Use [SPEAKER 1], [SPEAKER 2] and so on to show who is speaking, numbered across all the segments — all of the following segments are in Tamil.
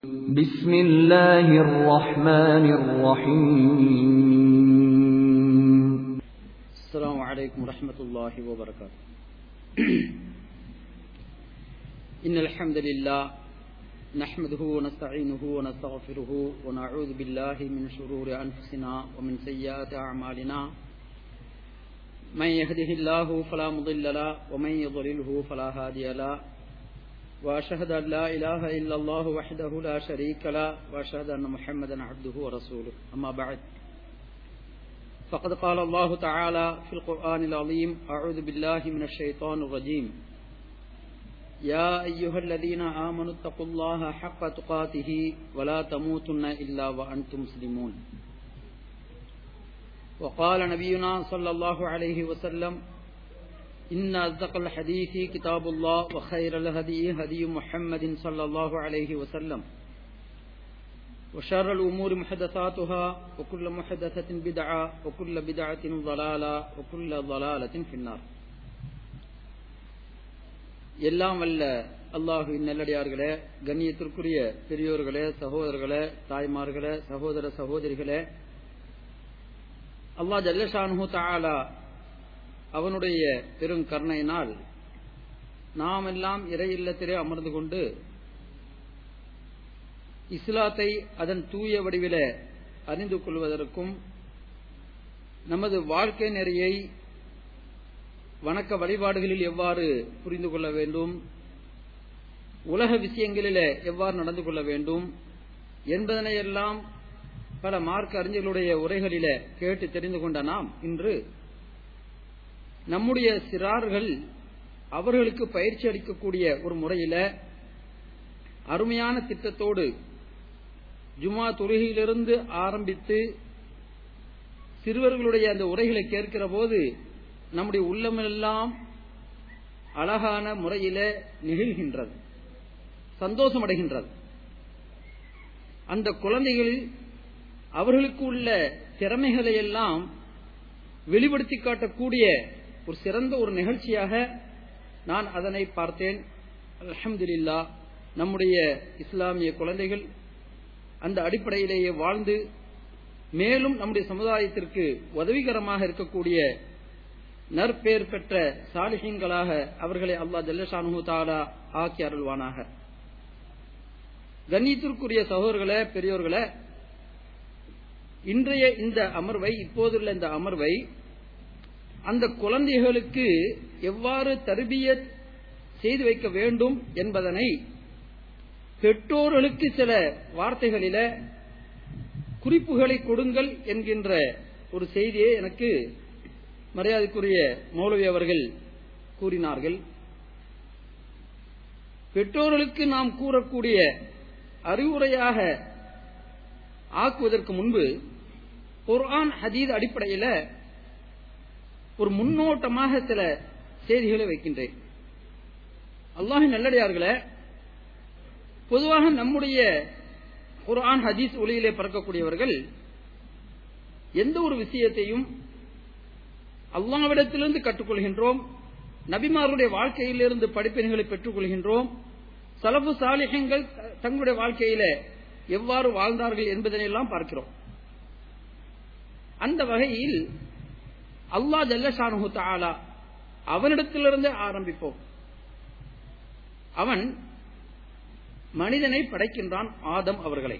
[SPEAKER 1] بسم الله الرحمن الرحيم
[SPEAKER 2] السلام عليكم ورحمة الله وبركاته إن الحمد لله نحمده ونستعينه ونستغفره ونعوذ بالله من شرور أنفسنا ومن سيئات أعمالنا من يهده الله فلا مضل له ومن يضلله فلا هادي له وأشهد أن لا إله إلا الله وحده لا شريك له وأشهد أن محمدا عبده ورسوله أما بعد فقد قال الله تعالى في القرآن العظيم أعوذ بالله من الشيطان الرجيم يا أيها الذين آمنوا اتقوا الله حق تقاته ولا تموتن إلا وأنتم مسلمون وقال نبينا صلى الله عليه وسلم إن أصدق الحديث كتاب الله وخير الهدي هدي محمد صلى الله عليه وسلم وشر الأمور محدثاتها وكل محدثة بدعة وكل بدعة ضلالة وكل ضلالة في النار எல்லாம் வல்ல அல்லாஹுவின் நல்லடியார்களே கண்ணியத்திற்குரிய பெரியோர்களே சகோதரர்களே தாய்மார்களே சகோதர சகோதரிகளே அல்லாஹ் ஜல்லஷானு தாலா அவனுடைய பெரும் கருணையினால் நாம் எல்லாம் இறை இல்லத்திலே அமர்ந்து கொண்டு இஸ்லாத்தை அதன் தூய வடிவில அறிந்து கொள்வதற்கும் நமது வாழ்க்கை நெறியை வணக்க வழிபாடுகளில் எவ்வாறு புரிந்து கொள்ள வேண்டும் உலக விஷயங்களில் எவ்வாறு நடந்து கொள்ள வேண்டும் என்பதனையெல்லாம் பல மார்க்க அறிஞர்களுடைய உரைகளில கேட்டு தெரிந்து கொண்ட நாம் இன்று நம்முடைய சிறார்கள் அவர்களுக்கு பயிற்சி அளிக்கக்கூடிய ஒரு முறையில அருமையான திட்டத்தோடு ஜுமா தொழுகையிலிருந்து ஆரம்பித்து சிறுவர்களுடைய அந்த உரைகளை கேட்கிற போது நம்முடைய உள்ளமெல்லாம் அழகான முறையில நிகழ்கின்றது சந்தோஷம் அடைகின்றது அந்த குழந்தைகள் அவர்களுக்கு உள்ள திறமைகளை எல்லாம் வெளிப்படுத்தி காட்டக்கூடிய ஒரு சிறந்த ஒரு நிகழ்ச்சியாக நான் அதனை பார்த்தேன் அலமதுல்லா நம்முடைய இஸ்லாமிய குழந்தைகள் அந்த அடிப்படையிலேயே வாழ்ந்து மேலும் நம்முடைய சமுதாயத்திற்கு உதவிகரமாக இருக்கக்கூடிய நற்பேர் பெற்ற சாலிஹீன்களாக அவர்களை அல்லா ஜல்லஷானு தாலா ஆக்கி அருள்வானாக கண்ணியத்திற்குரிய சகோதரர்களே பெரியோர்களே இன்றைய இந்த அமர்வை இப்போதுள்ள இந்த அமர்வை அந்த குழந்தைகளுக்கு எவ்வாறு தர்பியத் செய்து வைக்க வேண்டும் என்பதனை பெற்றோர்களுக்கு சில வார்த்தைகளில குறிப்புகளை கொடுங்கள் என்கின்ற ஒரு செய்தியை எனக்கு மரியாதைக்குரிய மௌலவி அவர்கள் கூறினார்கள் பெற்றோர்களுக்கு நாம் கூறக்கூடிய அறிவுரையாக ஆக்குவதற்கு முன்பு குர்ஆன் ஹதீத் அடிப்படையில் ஒரு முன்னோட்டமாக சில செய்திகளை வைக்கின்றேன் அல்லாஹின் நல்லடியார்களே பொதுவாக நம்முடைய குர்ஆன் ஹதீஸ் ஒளியிலே பறக்கக்கூடியவர்கள் எந்த ஒரு விஷயத்தையும் அல்லாவிடத்திலிருந்து கற்றுக்கொள்கின்றோம் நபிமாருடைய வாழ்க்கையிலிருந்து படிப்பினைகளை பெற்றுக் கொள்கின்றோம் சலபு சாலிகங்கள் தங்களுடைய வாழ்க்கையில எவ்வாறு வாழ்ந்தார்கள் என்பதனையெல்லாம் பார்க்கிறோம் அந்த வகையில் அல்லா ஜல்லஷானு தாலா அவனிடத்திலிருந்து ஆரம்பிப்போம் அவன் மனிதனை படைக்கின்றான் ஆதம் அவர்களை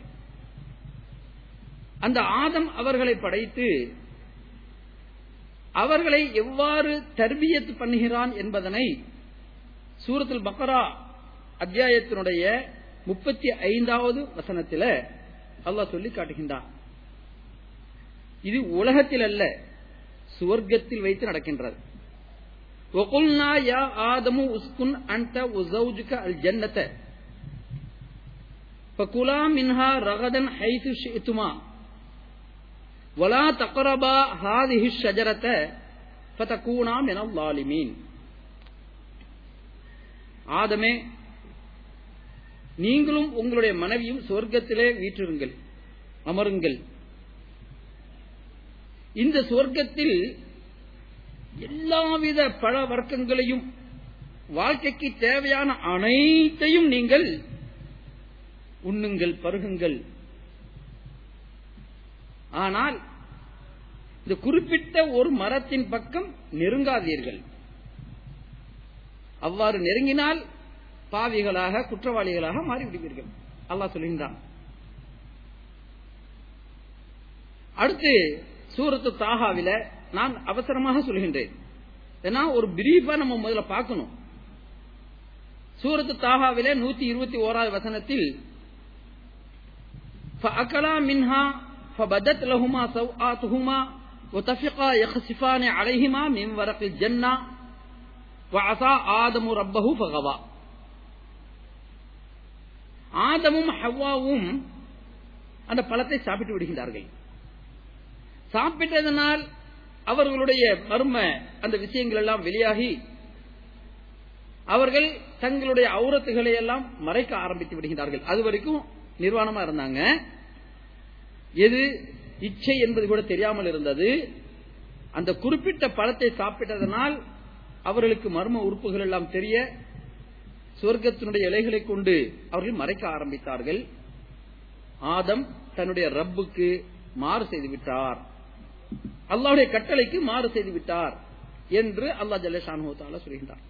[SPEAKER 2] அந்த ஆதம் அவர்களை படைத்து அவர்களை எவ்வாறு தர்பியத் பண்ணுகிறான் என்பதனை சூரத்தில் பக்கரா அத்தியாயத்தினுடைய முப்பத்தி ஐந்தாவது வசனத்தில் அல்லாஹ் சொல்லி காட்டுகின்றான் இது உலகத்தில் அல்ல சுவர்க்கத்தில் வைத்து நடக்கின்றது وقلنا يا آدم اسكن أنت وزوجك الجنة فكلا منها رغدا حيث شئتما ولا تقربا هذه الشجرة فتكونا من الظالمين ஆதமே நீங்களும் உங்களுடைய மனைவியும் சொர்க்கத்திலே வீற்றிருங்கள் அமருங்கள் இந்த சொர்க்கத்தில் எல்லாவித பழ வர்க்கங்களையும் வாழ்க்கைக்கு தேவையான அனைத்தையும் நீங்கள் உண்ணுங்கள் பருகுங்கள் ஆனால் இந்த குறிப்பிட்ட ஒரு மரத்தின் பக்கம் நெருங்காதீர்கள் அவ்வாறு நெருங்கினால் பாவிகளாக குற்றவாளிகளாக மாறிவிடுவீர்கள் அல்லாஹ் சொல்கின்றான் அடுத்து சூரத்து தாகாவில நான் அவசரமாக சொல்கின்றேன் ஏன்னா ஒரு பிரீஃபா நம்ம முதல்ல பார்க்கணும் சூரத்து தாகாவில நூத்தி இருபத்தி ஓராவது வசனத்தில் فأكلا منها فبدت لهما سوآتهما وتفقا يخسفان عليهما من ورق الجنة وعصى آدم ربه فغوى ஆதமும் ஹவ்வாவும் அந்த பழத்தை சாப்பிட்டு விடுகின்றார்கள் சாப்பிட்டதனால் அவர்களுடைய மர்ம அந்த விஷயங்கள் எல்லாம் வெளியாகி அவர்கள் தங்களுடைய அவுரத்துகளை எல்லாம் மறைக்க ஆரம்பித்து விடுகின்றார்கள் அது வரைக்கும் நிர்வாணமா இருந்தாங்க எது இச்சை என்பது கூட தெரியாமல் இருந்தது அந்த குறிப்பிட்ட பழத்தை சாப்பிட்டதனால் அவர்களுக்கு மர்ம உறுப்புகள் எல்லாம் தெரிய சுவர்க்கத்தினுடைய இலைகளை கொண்டு அவர்கள் மறைக்க ஆரம்பித்தார்கள் ஆதம் தன்னுடைய ரப்புக்கு மாறு செய்து விட்டார் அல்லாவுடைய கட்டளைக்கு மாறு செய்து விட்டார் என்று அல்லா ஜல்லேஷானுத்தால சொல்கின்றார்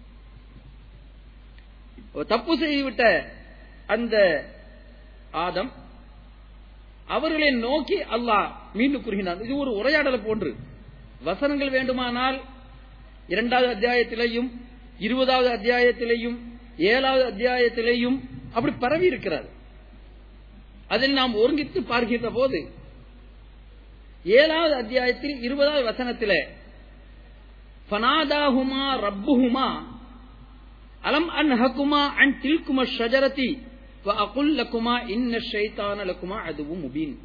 [SPEAKER 2] தப்பு செய்துவிட்ட அந்த ஆதம் அவர்களை நோக்கி அல்லாஹ் மீண்டும் கூறுகின்றான் இது ஒரு உரையாடலை போன்று வசனங்கள் வேண்டுமானால் இரண்டாவது அத்தியாயத்திலேயும் இருபதாவது அத்தியாயத்திலேயும் ஏழாவது அத்தியாயத்திலேயும் அப்படி பரவி இருக்கிறது அதில் நாம் ஒருங்கித்து பார்க்கின்ற போது ஏழாவது அத்தியாயத்தில் இருபதாவது வசனத்தில் ஃபனாதாஹுமா ரப்புஹுமா அலம் அன் ஹக்குமா அன் தில்கும ஷஜரதி வஅகுல்லகுமா இன்ன ஷைத்தான லகுமா அதுவும் முபீன்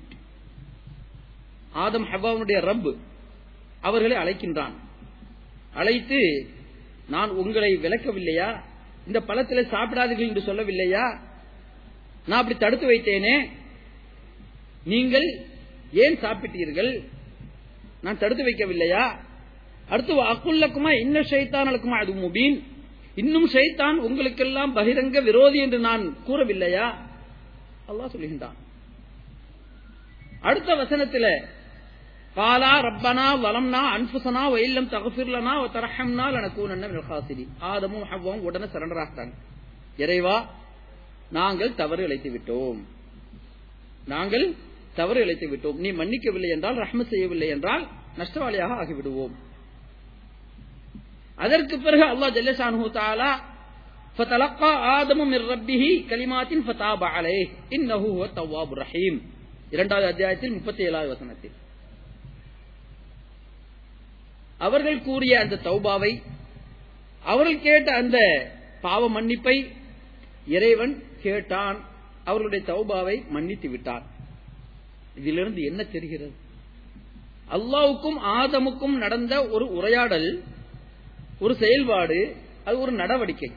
[SPEAKER 2] ஆதம் ஹவாவுடைய ரப் அவர்களை அழைக்கின்றான் அழைத்து நான் உங்களை விளக்கவில்லையா இந்த பழத்தில சாப்பிடாதீர்கள் என்று சொல்லவில்லையா நான் அப்படி தடுத்து வைத்தேனே நீங்கள் ஏன் சாப்பிட்டீர்கள் நான் தடுத்து வைக்கவில்லையா அடுத்து அக்குள்ளக்குமா இன்ன ஷைத்தானலுக்குமா அது முபீன் இன்னும் ஷைத்தான் உங்களுக்கெல்லாம் பகிரங்க விரோதி என்று நான் கூறவில்லையா அல்லாஹ் சொல்கின்றான் அடுத்த வசனத்தில் காலா ரப்பனா வலம்னா அன்புசனா வயல்லம் தகஃபிர்லனா தரஹம்னா லனக்கூனன்ன மினல் காசிரின் ஆதமும் ஹவ்வாவும் உடனே சரண்டர் ஆகிட்டாங்க இறைவா நாங்கள் தவறு இழைத்து விட்டோம் நாங்கள் தவறு இழைத்து விட்டோம் நீ மன்னிக்கவில்லை என்றால் ரஹ்ம செய்யவில்லை என்றால் நஷ்டவாளியாக ஆகிவிடுவோம் அதற்கு பிறகு அல்லாஹ் ஜல்லஷானு தாலா فتلقى آدم من ربه كلمات فتاب عليه إنه هو التواب الرحيم இரண்டாவது அத்தியாயத்தில் முப்பத்தி ஏழாவது வசனத்தில் அவர்கள் கூறிய அந்த தௌபாவை அவர்கள் கேட்ட அந்த பாவ மன்னிப்பை இறைவன் கேட்டான் அவர்களுடைய தௌபாவை மன்னித்து விட்டான் இதிலிருந்து என்ன தெரிகிறது அல்லாவுக்கும் ஆதமுக்கும் நடந்த ஒரு உரையாடல் ஒரு செயல்பாடு அது ஒரு நடவடிக்கை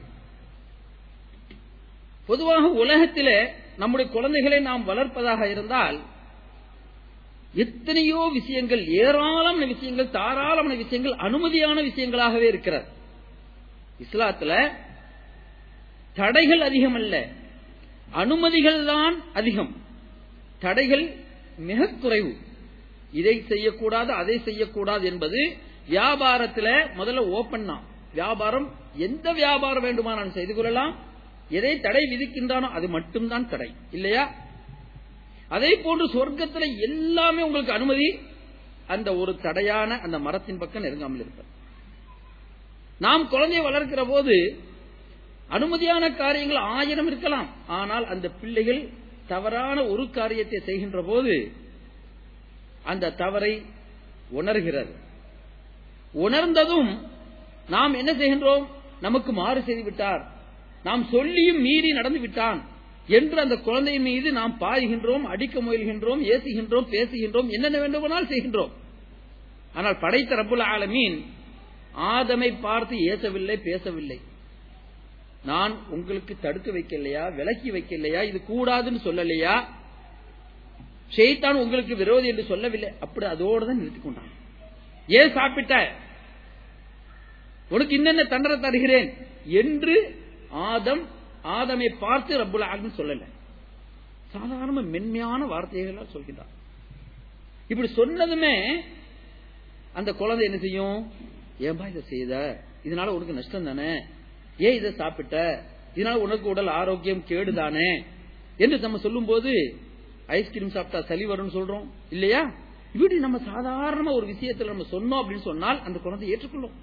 [SPEAKER 2] பொதுவாக உலகத்திலே நம்முடைய குழந்தைகளை நாம் வளர்ப்பதாக இருந்தால் எத்தனையோ விஷயங்கள் ஏராளமான விஷயங்கள் தாராளமான விஷயங்கள் அனுமதியான விஷயங்களாகவே இருக்கிறது இஸ்லாத்துல தடைகள் அதிகம் அல்ல அனுமதிகள் தான் அதிகம் தடைகள் மிக குறைவு இதை செய்யக்கூடாது அதை செய்யக்கூடாது என்பது வியாபாரத்துல முதல்ல ஓபன் தான் வியாபாரம் எந்த வியாபாரம் வேண்டுமானாலும் செய்து கொள்ளலாம் எதை தடை விதிக்கின்றானோ அது மட்டும்தான் தடை இல்லையா அதே போன்று சொர்க்கத்துல எல்லாமே உங்களுக்கு அனுமதி அந்த ஒரு தடையான அந்த மரத்தின் பக்கம் நெருங்காமல் இருப்பது நாம் குழந்தையை வளர்க்கிற போது அனுமதியான காரியங்கள் ஆயிரம் இருக்கலாம் ஆனால் அந்த பிள்ளைகள் தவறான ஒரு காரியத்தை செய்கின்ற போது அந்த தவறை உணர்கிறது உணர்ந்ததும் நாம் என்ன செய்கின்றோம் நமக்கு மாறு செய்து விட்டார் நாம் சொல்லியும் மீறி நடந்து விட்டான் என்று அந்த குழந்தையின் மீது நாம் பாய்கின்றோம் அடிக்க முயல்கின்றோம் ஏசுகின்றோம் பேசுகின்றோம் என்னென்ன வேண்டுமானால் செய்கின்றோம் ஆனால் படைத்த ரப்புல் ஆலமீன் ஆதமை பார்த்து ஏசவில்லை பேசவில்லை நான் உங்களுக்கு தடுத்து வைக்கலையா விலக்கி வைக்கலையா இது கூடாதுன்னு சொல்லலையா ஷெய்தான் உங்களுக்கு விரோதி என்று சொல்லவில்லை அப்படி அதோடு தான் நிறுத்திக் கொண்டான் ஏன் சாப்பிட்ட உனக்கு இன்னென்ன தண்டனை தருகிறேன் என்று ஆதம் ஆதமை பார்த்து ரப்புல் ஆலமின் சொல்லல சாதாரண மென்மையான வார்த்தைகளை சொல்கின்றார் இப்படி சொன்னதுமே அந்த குழந்தை என்ன செய்யும் ஏன்பா இதை செய்த இதனால உனக்கு நஷ்டம் தானே ஏன் இதை சாப்பிட்ட இதனால உனக்கு உடல் ஆரோக்கியம் கேடுதானே என்று நம்ம சொல்லும் போது ஐஸ்கிரீம் சாப்பிட்டா சளி வரும்னு சொல்றோம் இல்லையா இப்படி நம்ம சாதாரண ஒரு விஷயத்துல நம்ம சொன்னோம் அப்படின்னு சொன்னால் அந்த குழந்தை ஏற்றுக்கொள்ளும்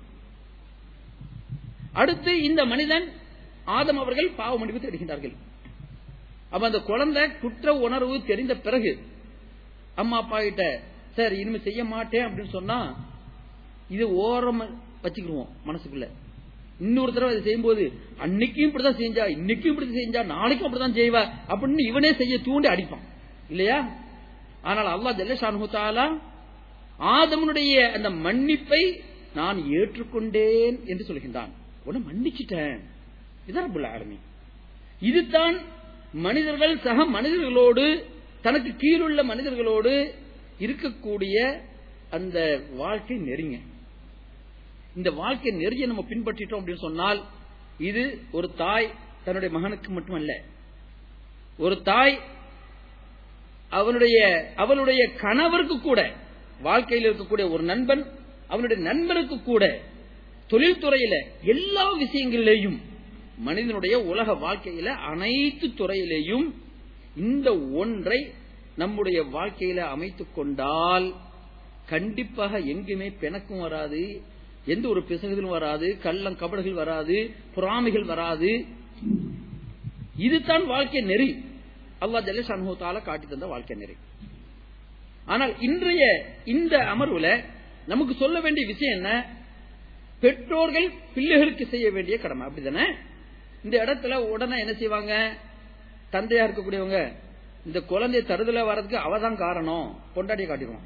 [SPEAKER 2] அடுத்து இந்த மனிதன் ஆதம் அவர்கள் பாவ மன்னிப்பு தேடுகின்றார்கள் அப்ப அந்த குழந்தை குற்ற உணர்வு தெரிந்த பிறகு அம்மா அப்பா கிட்ட சார் இனிமே செய்ய மாட்டேன் அப்படின்னு சொன்னா இது ஓரம் வச்சுக்கிடுவோம் மனசுக்குள்ள இன்னொரு தடவை இதை செய்யும்போது அன்னைக்கும் இப்படிதான் செஞ்சா இன்னைக்கும் இப்படி செஞ்சா நாளைக்கும் அப்படிதான் செய்வா அப்படின்னு இவனே செய்ய தூண்டி அடிப்பான் இல்லையா ஆனால் அல்லா ஜல்லஷானுத்தாலா ஆதமனுடைய அந்த மன்னிப்பை நான் ஏற்றுக்கொண்டேன் என்று சொல்கின்றான் உடனே மன்னிச்சிட்டேன் இதான் ஆரம்பி இதுதான் மனிதர்கள் சக மனிதர்களோடு தனக்கு கீழுள்ள மனிதர்களோடு இருக்கக்கூடிய அந்த வாழ்க்கை நெறிங்க இந்த வாழ்க்கை நெறிய நம்ம பின்பற்றிட்டோம் அப்படின்னு சொன்னால் இது ஒரு தாய் தன்னுடைய மகனுக்கு மட்டுமல்ல ஒரு தாய் அவனுடைய அவளுடைய கணவருக்கு கூட வாழ்க்கையில் இருக்கக்கூடிய ஒரு நண்பன் அவனுடைய நண்பனுக்கு கூட தொழில்துறையில எல்லா விஷயங்களிலேயும் மனிதனுடைய உலக வாழ்க்கையில அனைத்து துறையிலேயும் இந்த ஒன்றை நம்முடைய வாழ்க்கையில அமைத்துக் கொண்டால் கண்டிப்பாக எங்குமே பிணக்கும் வராது எந்த ஒரு பிசகுதலும் வராது கள்ளம் கபடுகள் வராது பொறாமைகள் வராது இதுதான் வாழ்க்கை நெறி அல்லா ஜல்லேஷ் அனுபவத்தால காட்டி தந்த வாழ்க்கை நெறி ஆனால் இன்றைய இந்த அமர்வுல நமக்கு சொல்ல வேண்டிய விஷயம் என்ன பெற்றோர்கள் பிள்ளைகளுக்கு செய்ய வேண்டிய கடமை அப்படிதானே இந்த இடத்துல உடனே என்ன செய்வாங்க தந்தையா இருக்கக்கூடியவங்க இந்த குழந்தை தருதல வர்றதுக்கு அவதான் காரணம் கொண்டாடிய காட்டிடுவான்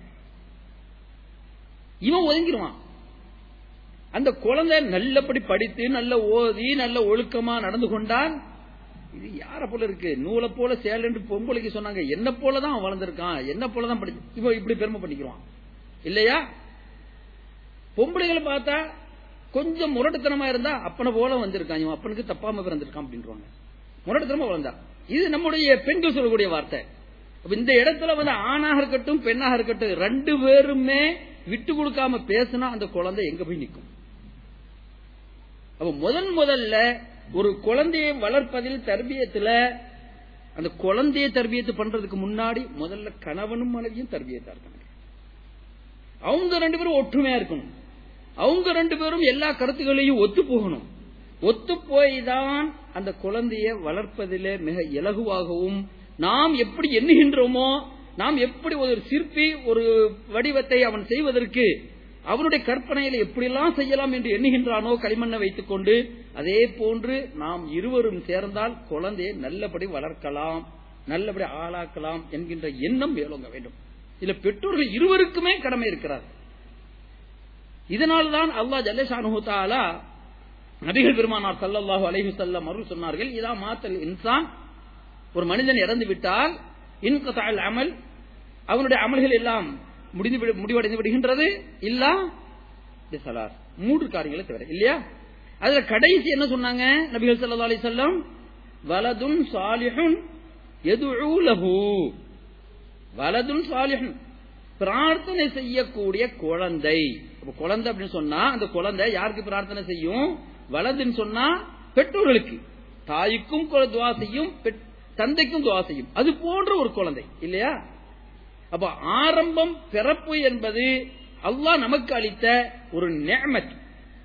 [SPEAKER 2] இவன் ஒதுங்கிடுவான் அந்த குழந்தை நல்லபடி படித்து நல்ல ஓதி நல்ல ஒழுக்கமா நடந்து கொண்டான் இது யார போல இருக்கு நூலை போல சேலண்டு பொம்பளைக்கு சொன்னாங்க என்ன போலதான் அவன் வளர்ந்திருக்கான் என்ன போலதான் படி இவன் இப்படி பெருமை பண்ணிக்கிறான் இல்லையா பொம்பளைகளை பார்த்தா கொஞ்சம் முரட்டுத்தனமா இருந்தா அப்பனை போல வந்திருக்கான் இவன் அப்பனுக்கு தப்பாம பிறந்திருக்கான் அப்படின்றாங்க முரட்டுத்தனமா வளர்ந்தா இது நம்முடைய பெண்கள் சொல்லக்கூடிய வார்த்தை இந்த இடத்துல வந்து ஆணாக இருக்கட்டும் பெண்ணாக இருக்கட்டும் ரெண்டு பேருமே விட்டு கொடுக்காம பேசினா அந்த குழந்தை எங்க போய் நிற்கும் அப்ப முதன் முதல்ல ஒரு குழந்தையை வளர்ப்பதில் தர்பியத்துல அந்த குழந்தைய தர்பியத்து பண்றதுக்கு முன்னாடி முதல்ல கணவனும் மனைவியும் தர்பியத்தா இருக்காங்க அவங்க ரெண்டு பேரும் ஒற்றுமையா இருக்கணும் அவங்க ரெண்டு பேரும் எல்லா கருத்துக்களையும் ஒத்து போகணும் ஒத்து போய் தான் அந்த குழந்தைய வளர்ப்பதிலே மிக இலகுவாகவும் நாம் எப்படி எண்ணுகின்றோமோ நாம் எப்படி ஒரு சிற்பி ஒரு வடிவத்தை அவன் செய்வதற்கு அவனுடைய கற்பனையில எப்படியெல்லாம் செய்யலாம் என்று எண்ணுகின்றானோ களிமண்ணை வைத்துக் கொண்டு அதே போன்று நாம் இருவரும் சேர்ந்தால் குழந்தையை நல்லபடி வளர்க்கலாம் நல்லபடி ஆளாக்கலாம் என்கின்ற எண்ணம் மேலோங்க வேண்டும் இதுல பெற்றோர்கள் இருவருக்குமே கடமை இருக்கிறார் இதனால்தான் அல்லா ஜல்லேஷானுத்தாலா நபிகள் பெருமானார் சல்லல்லாஹு அலைஹி செல்லம் அருள் சொன்னார்கள் இதா மாத்தல் இன்சான் ஒரு மனிதன் இறந்து விட்டால் இன்கத்தால் அமல் அவனுடைய அமல்கள் எல்லாம் முடிந்து முடிவடைந்து விடுகின்றது இல்லா சலாஸ் மூன்று காரியங்களை தவிர இல்லையா அதுல கடைசி என்ன சொன்னாங்க நபிகள் சல்லா அலி சொல்லம் வலதுன் சாலிஹுன் எதுலஹு வலதுன் சாலிஹுன் பிரார்த்தனை செய்யக்கூடிய குழந்தை குழந்தை அப்படின்னு சொன்னா அந்த குழந்தை யாருக்கு பிரார்த்தனை செய்யும் வலதுன்னு சொன்னா பெற்றோர்களுக்கு தாய்க்கும் துவா செய்யும் தந்தைக்கும் துவா செய்யும் அது போன்ற ஒரு குழந்தை இல்லையா அப்ப ஆரம்பம் பிறப்பு என்பது அல்லாஹ் நமக்கு அளித்த ஒரு நேமத்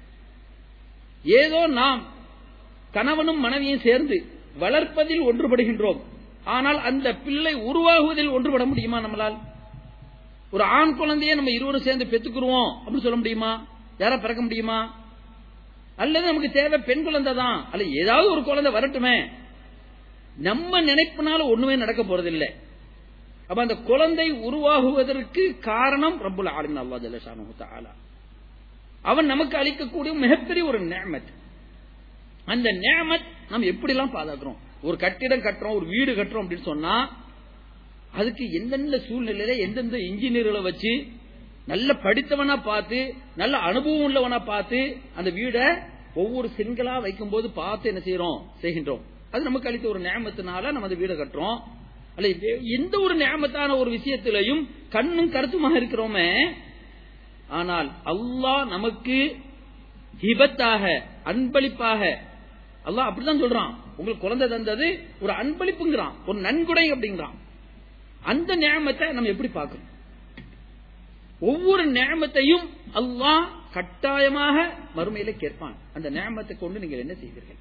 [SPEAKER 2] ஏதோ நாம் கணவனும் மனைவியும் சேர்ந்து வளர்ப்பதில் ஒன்றுபடுகின்றோம் ஆனால் அந்த பிள்ளை உருவாகுவதில் ஒன்றுபட முடியுமா நம்மளால் ஒரு ஆண் குழந்தைய நம்ம இருவரும் சேர்ந்து பெத்துக்குருவோம் அப்படின்னு சொல்ல முடியுமா யாரா பிறக்க முடியுமா அல்லது நமக்கு தேவை பெண் குழந்தை தான் அல்ல ஏதாவது ஒரு குழந்தை வரட்டுமே நம்ம நினைப்புனால ஒண்ணுமே நடக்க போறதில்லை அப்ப அந்த குழந்தை உருவாகுவதற்கு காரணம் ரப்புல் ஆலமின் அல்லா ஜல்லஷானு தாலா அவன் நமக்கு அளிக்கக்கூடிய மிகப்பெரிய ஒரு நேமத் அந்த நேமத் நம்ம எப்படி எல்லாம் பாதுகாக்கிறோம் ஒரு கட்டிடம் கட்டுறோம் ஒரு வீடு கட்டுறோம் அப்படின்னு சொன்னா அதுக்கு எந்தெந்த சூழ்நிலையில எந்தெந்த இன்ஜினியர்களை வச்சு நல்ல படித்தவனா பார்த்து நல்ல அனுபவம் உள்ளவனா பார்த்து அந்த வீடை ஒவ்வொரு செங்கலா வைக்கும் போது பார்த்து என்ன செய்யறோம் செய்கின்றோம் அது நமக்கு அளித்த ஒரு நேமத்தினால நம்ம அந்த வீடை கட்டுறோம் அல்ல வே- எந்த ஒரு நியமத்தான ஒரு விஷயத்திலையும் கண்ணும் கருத்துமாக இருக்கிறோமே ஆனால் அல்லாஹ் நமக்கு ஹிபத்தாக அன்பளிப்பாக அல்லாஹ் அப்படிதான் சொல்றான் உங்களுக்கு குழந்தை தந்தது ஒரு அன்பளிப்புங்கிறான் ஒரு நன்கொடை அப்படிங்கிறான் அந்த நியமத்தை நம்ம எப்படி பார்க்கணும் ஒவ்வொரு நியமத்தையும் அல்லாஹ் கட்டாயமாக மறுமையில கேட்பான் அந்த நியமத்தை கொண்டு நீங்கள் என்ன செய்வீர்கள்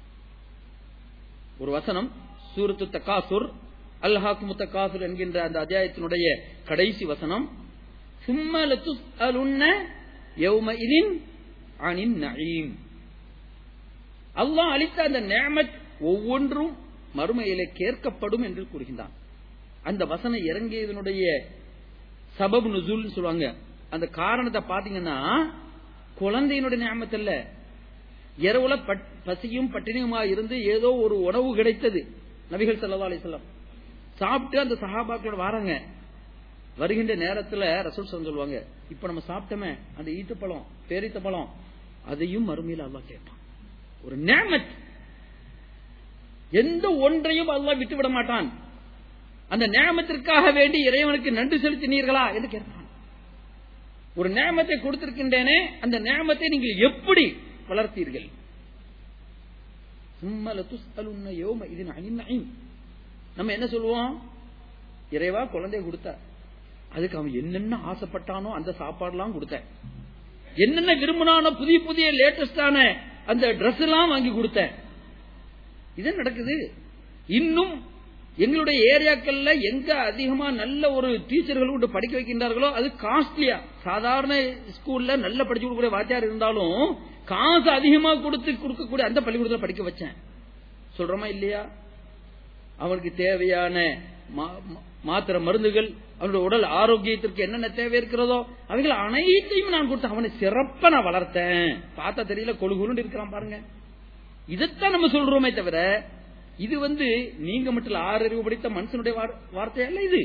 [SPEAKER 2] ஒரு வசனம் சூரத்து தக்காசுர் அல்ஹாக்கு முத்தகாசுர் என்கின்ற அந்த அத்தியாயத்தினுடைய கடைசி வசனம் சும்மலத்து அலுன்ன யௌமஇதின் அனின் நயீம் அல்லாஹ் அளித்த அந்த நியமத் ஒவ்வொன்றும் மறுமையிலே கேட்கப்படும் என்று கூறுகின்றான் அந்த வசனம் இறங்கியதனுடைய சபப் நுசூல் சொல்லுவாங்க அந்த காரணத்தை பாத்தீங்கன்னா குழந்தையினுடைய நியமத்து இல்ல இரவுல பட்- பசியும் பட்டினியுமா இருந்து ஏதோ ஒரு உணவு கிடைத்தது நபிகள் ஸல்லல்லாஹு அலைஹி வஸல்லம் சாப்பிட்டு அந்த சஹாபாக்களோட வராங்க வருகின்ற நேரத்துல ரசூல் ஸல்லல்லாஹு சொல்லுவாங்க இப்ப நம்ம சாப்பிட்டோமே அந்த ஈட்டுப்பழம் பேரித்த பழம் அதையும் மறுமையில அல்லாஹ் கேட்பான் ஒரு நியமத் எந்த ஒன்றையும் அல்லாஹ் விட்டு விட மாட்டான் அந்த நியமத்திற்காக வேண்டி இறைவனுக்கு நன்றி செலுத்தினீர்களா என்று கேட்பான் ஒரு நியமத்தை கொடுத்திருக்கின்றேனே அந்த நியமத்தை நீங்கள் எப்படி வளர்த்தீர்கள் சும்ம லதுஸ்அலுன்ன யௌமஇதின் அனின் நஈம். நம்ம என்ன சொல்லுவோம் இறைவா குழந்தைய கொடுத்த அதுக்கு அவன் என்னென்ன ஆசைப்பட்டானோ அந்த சாப்பாடுலாம் கொடுத்தேன் என்னென்ன விரும்பினானோ புதிய புதிய லேட்டஸ்டான அந்த Dress எல்லாம் வாங்கி கொடுத்தேன் இது நடக்குது இன்னும் எங்களுடைய ஏரியாக்கள்ல எங்க அதிகமா நல்ல ஒரு டீச்சர்கள் கொண்டு படிக்க வைக்கின்றார்களோ அது காஸ்ட்லியா சாதாரண ஸ்கூல்ல நல்ல படிச்சு கொடுக்கக்கூடிய வாத்தியார் இருந்தாலும் காசு அதிகமா கொடுத்து கொடுக்கக்கூடிய அந்த பள்ளிக்கூடத்துல படிக்க வச்சேன் சொல்றோமா இல்லையா அவனுக்கு தேவையான மா- மா- மாத்திரை மருந்துகள் அவனுடைய உடல் ஆரோக்கியத்திற்கு என்னென்ன தேவை இருக்கிறதோ அவைகள் அனைத்தையும் நான் கொடுத்தேன் அவனை சிறப்பா நான் வளர்த்தேன் பார்த்தா தெரியல கொழு கொழுன்னு இருக்கிறான் பாருங்க இதைத்தான் நம்ம சொல்றோமே தவிர இது வந்து நீங்க மட்டும் இல்ல, ஆறறிவு படைத்த மனுஷனுடைய வார்- வார்த்தை அல்ல இது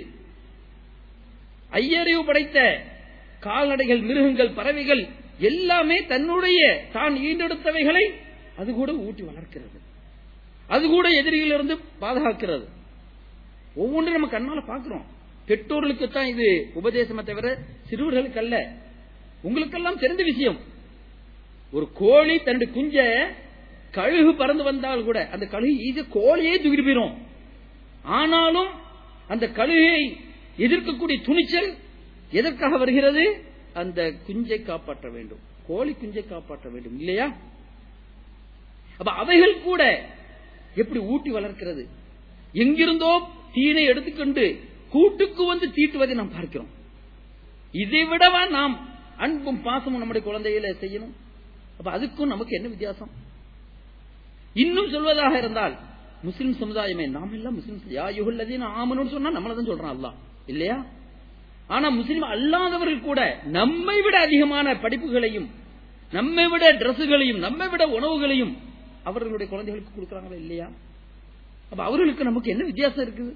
[SPEAKER 2] ஐயறிவு படைத்த கால்நடைகள் மிருகங்கள் பறவைகள் எல்லாமே தன்னுடைய தான் ஈண்டெடுத்தவைகளை அது கூட ஊட்டி வளர்க்கிறது அது கூட எதிரிகளிலிருந்து பாதுகாக்கிறது ஒவ்வொன்றும் நம்ம கண்ணால பாக்குறோம் பெற்றோர்களுக்கு தான் இது உபதேசமே தவிர சிறுவர்களுக்கு அல்ல உங்களுக்கெல்லாம் தெரிந்த விஷயம் ஒரு கோழி தன்னுடைய குஞ்ச கழுகு பறந்து வந்தால் கூட அந்த கழுகு ஈஸியா கோழியே தூக்கிட்டு போயிரும் ஆனாலும் அந்த கழுகை எதிர்க்கக்கூடிய துணிச்சல் எதற்காக வருகிறது அந்த குஞ்சை காப்பாற்ற வேண்டும் கோழி குஞ்சை காப்பாற்ற வேண்டும் இல்லையா அப்ப அவைகள் கூட எப்படி ஊட்டி வளர்க்கிறது எங்கிருந்தோ தீனை எடுத்துக்கொண்டு கூட்டுக்கு வந்து தீட்டுவதை நாம் பார்க்கிறோம் இதை விடவா நாம் அன்பும் பாசமும் நம்முடைய குழந்தையில செய்யணும் அப்ப அதுக்கும் நமக்கு என்ன வித்தியாசம் இன்னும் சொல்வதாக இருந்தால் முஸ்லிம் சமுதாயமே நாம் எல்லாம் முஸ்லிம் யா யுகல்லதீன ஆமனுன்னு சொன்னா நம்மள தான் சொல்றான் அல்லாஹ் இல்லையா ஆனா முஸ்லிம் அல்லாதவர்கள் கூட நம்மை விட அதிகமான படிப்புகளையும் நம்மை விட டிரெஸ்ஸுகளையும் நம்மை விட உணவுகளையும் அவர்களுடைய குழந்தைகளுக்கு கொடுக்கறாங்களா இல்லையா அப்ப அவர்களுக்கு நமக்கு என்ன வித்தியாசம் இருக்குது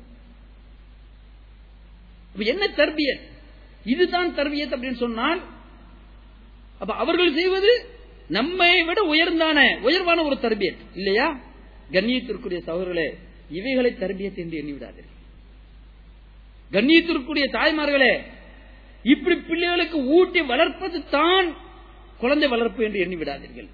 [SPEAKER 2] அப்ப என்ன தர்பியத் இதுதான் தர்பியத் அப்படின்னு சொன்னால் அப்ப அவர்கள் செய்வது நம்மை விட உயர்ந்தான உயர்வான ஒரு தர்பியத் இல்லையா கண்ணியத்திற்குரிய சகோதரர்களே இவைகளை தர்பியத் என்று எண்ணி விடாதீர்கள் கண்ணியத்திற்குரிய தாய்மார்களே இப்படி பிள்ளைகளுக்கு ஊட்டி வளர்ப்பது தான் குழந்தை வளர்ப்பு என்று எண்ணி விடாதீர்கள்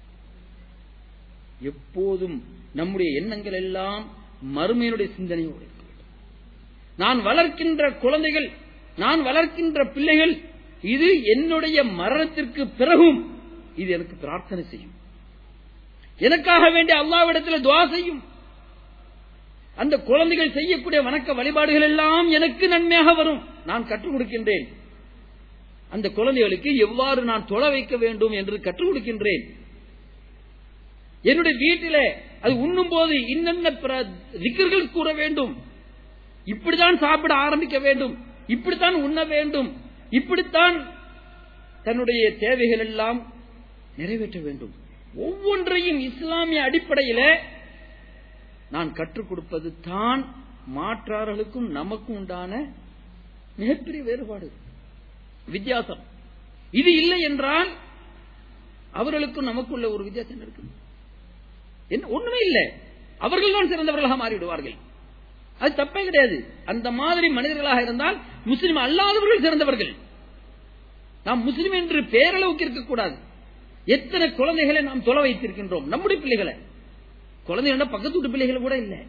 [SPEAKER 2] எப்போதும் நம்முடைய எண்ணங்கள் எல்லாம் மறுமையினுடைய சிந்தனையோடு இருக்க வேண்டும். நான் வளர்க்கின்ற குழந்தைகள் நான் வளர்க்கின்ற பிள்ளைகள் இது என்னுடைய மரணத்திற்கு பிறகும் இது எனக்கு பிரார்த்தனை செய்யும் எனக்காக வேண்டிய அல்லாவிடத்தில் துவா செய்யும் அந்த குழந்தைகள் செய்யக்கூடிய வணக்க வழிபாடுகள் எல்லாம் எனக்கு நன்மையாக வரும் நான் கற்றுக் கொடுக்கின்றேன் அந்த குழந்தைகளுக்கு எவ்வாறு நான் தொலை வைக்க வேண்டும் என்று கற்றுக் கொடுக்கின்றேன் என்னுடைய வீட்டிலே அது உண்ணும் போது இன்னென்ன திக்கர்கள் கூற வேண்டும் இப்படித்தான் சாப்பிட ஆரம்பிக்க வேண்டும் இப்படித்தான் உண்ண வேண்டும் இப்படித்தான் தன்னுடைய தேவைகள் எல்லாம் நிறைவேற்ற வேண்டும் ஒவ்வொன்றையும் இஸ்லாமிய அடிப்படையில நான் கற்றுக் கொடுப்பது தான் மாற்றார்களுக்கும் நமக்கும் உண்டான மிகப்பெரிய வேறுபாடு வித்தியாசம் இது இல்லை என்றால் அவர்களுக்கும் நமக்குள்ள ஒரு வித்தியாசம் இருக்கு என்ன ஒண்ணுமே இல்லை அவர்கள் தான் சிறந்தவர்களாக மாறிவிடுவார்கள் அது தப்பே கிடையாது அந்த மாதிரி மனிதர்களாக இருந்தால் முஸ்லிம் அல்லாதவர்கள் சிறந்தவர்கள் நாம் முஸ்லிம் என்று பேரளவுக்கு இருக்கக்கூடாது எத்தனை குழந்தைகளை நாம் தொலை வைத்திருக்கின்றோம் நம்முடைய பிள்ளைகளை குழந்தைகள் பக்கத்து வீட்டு பிள்ளைகள் கூட இல்லை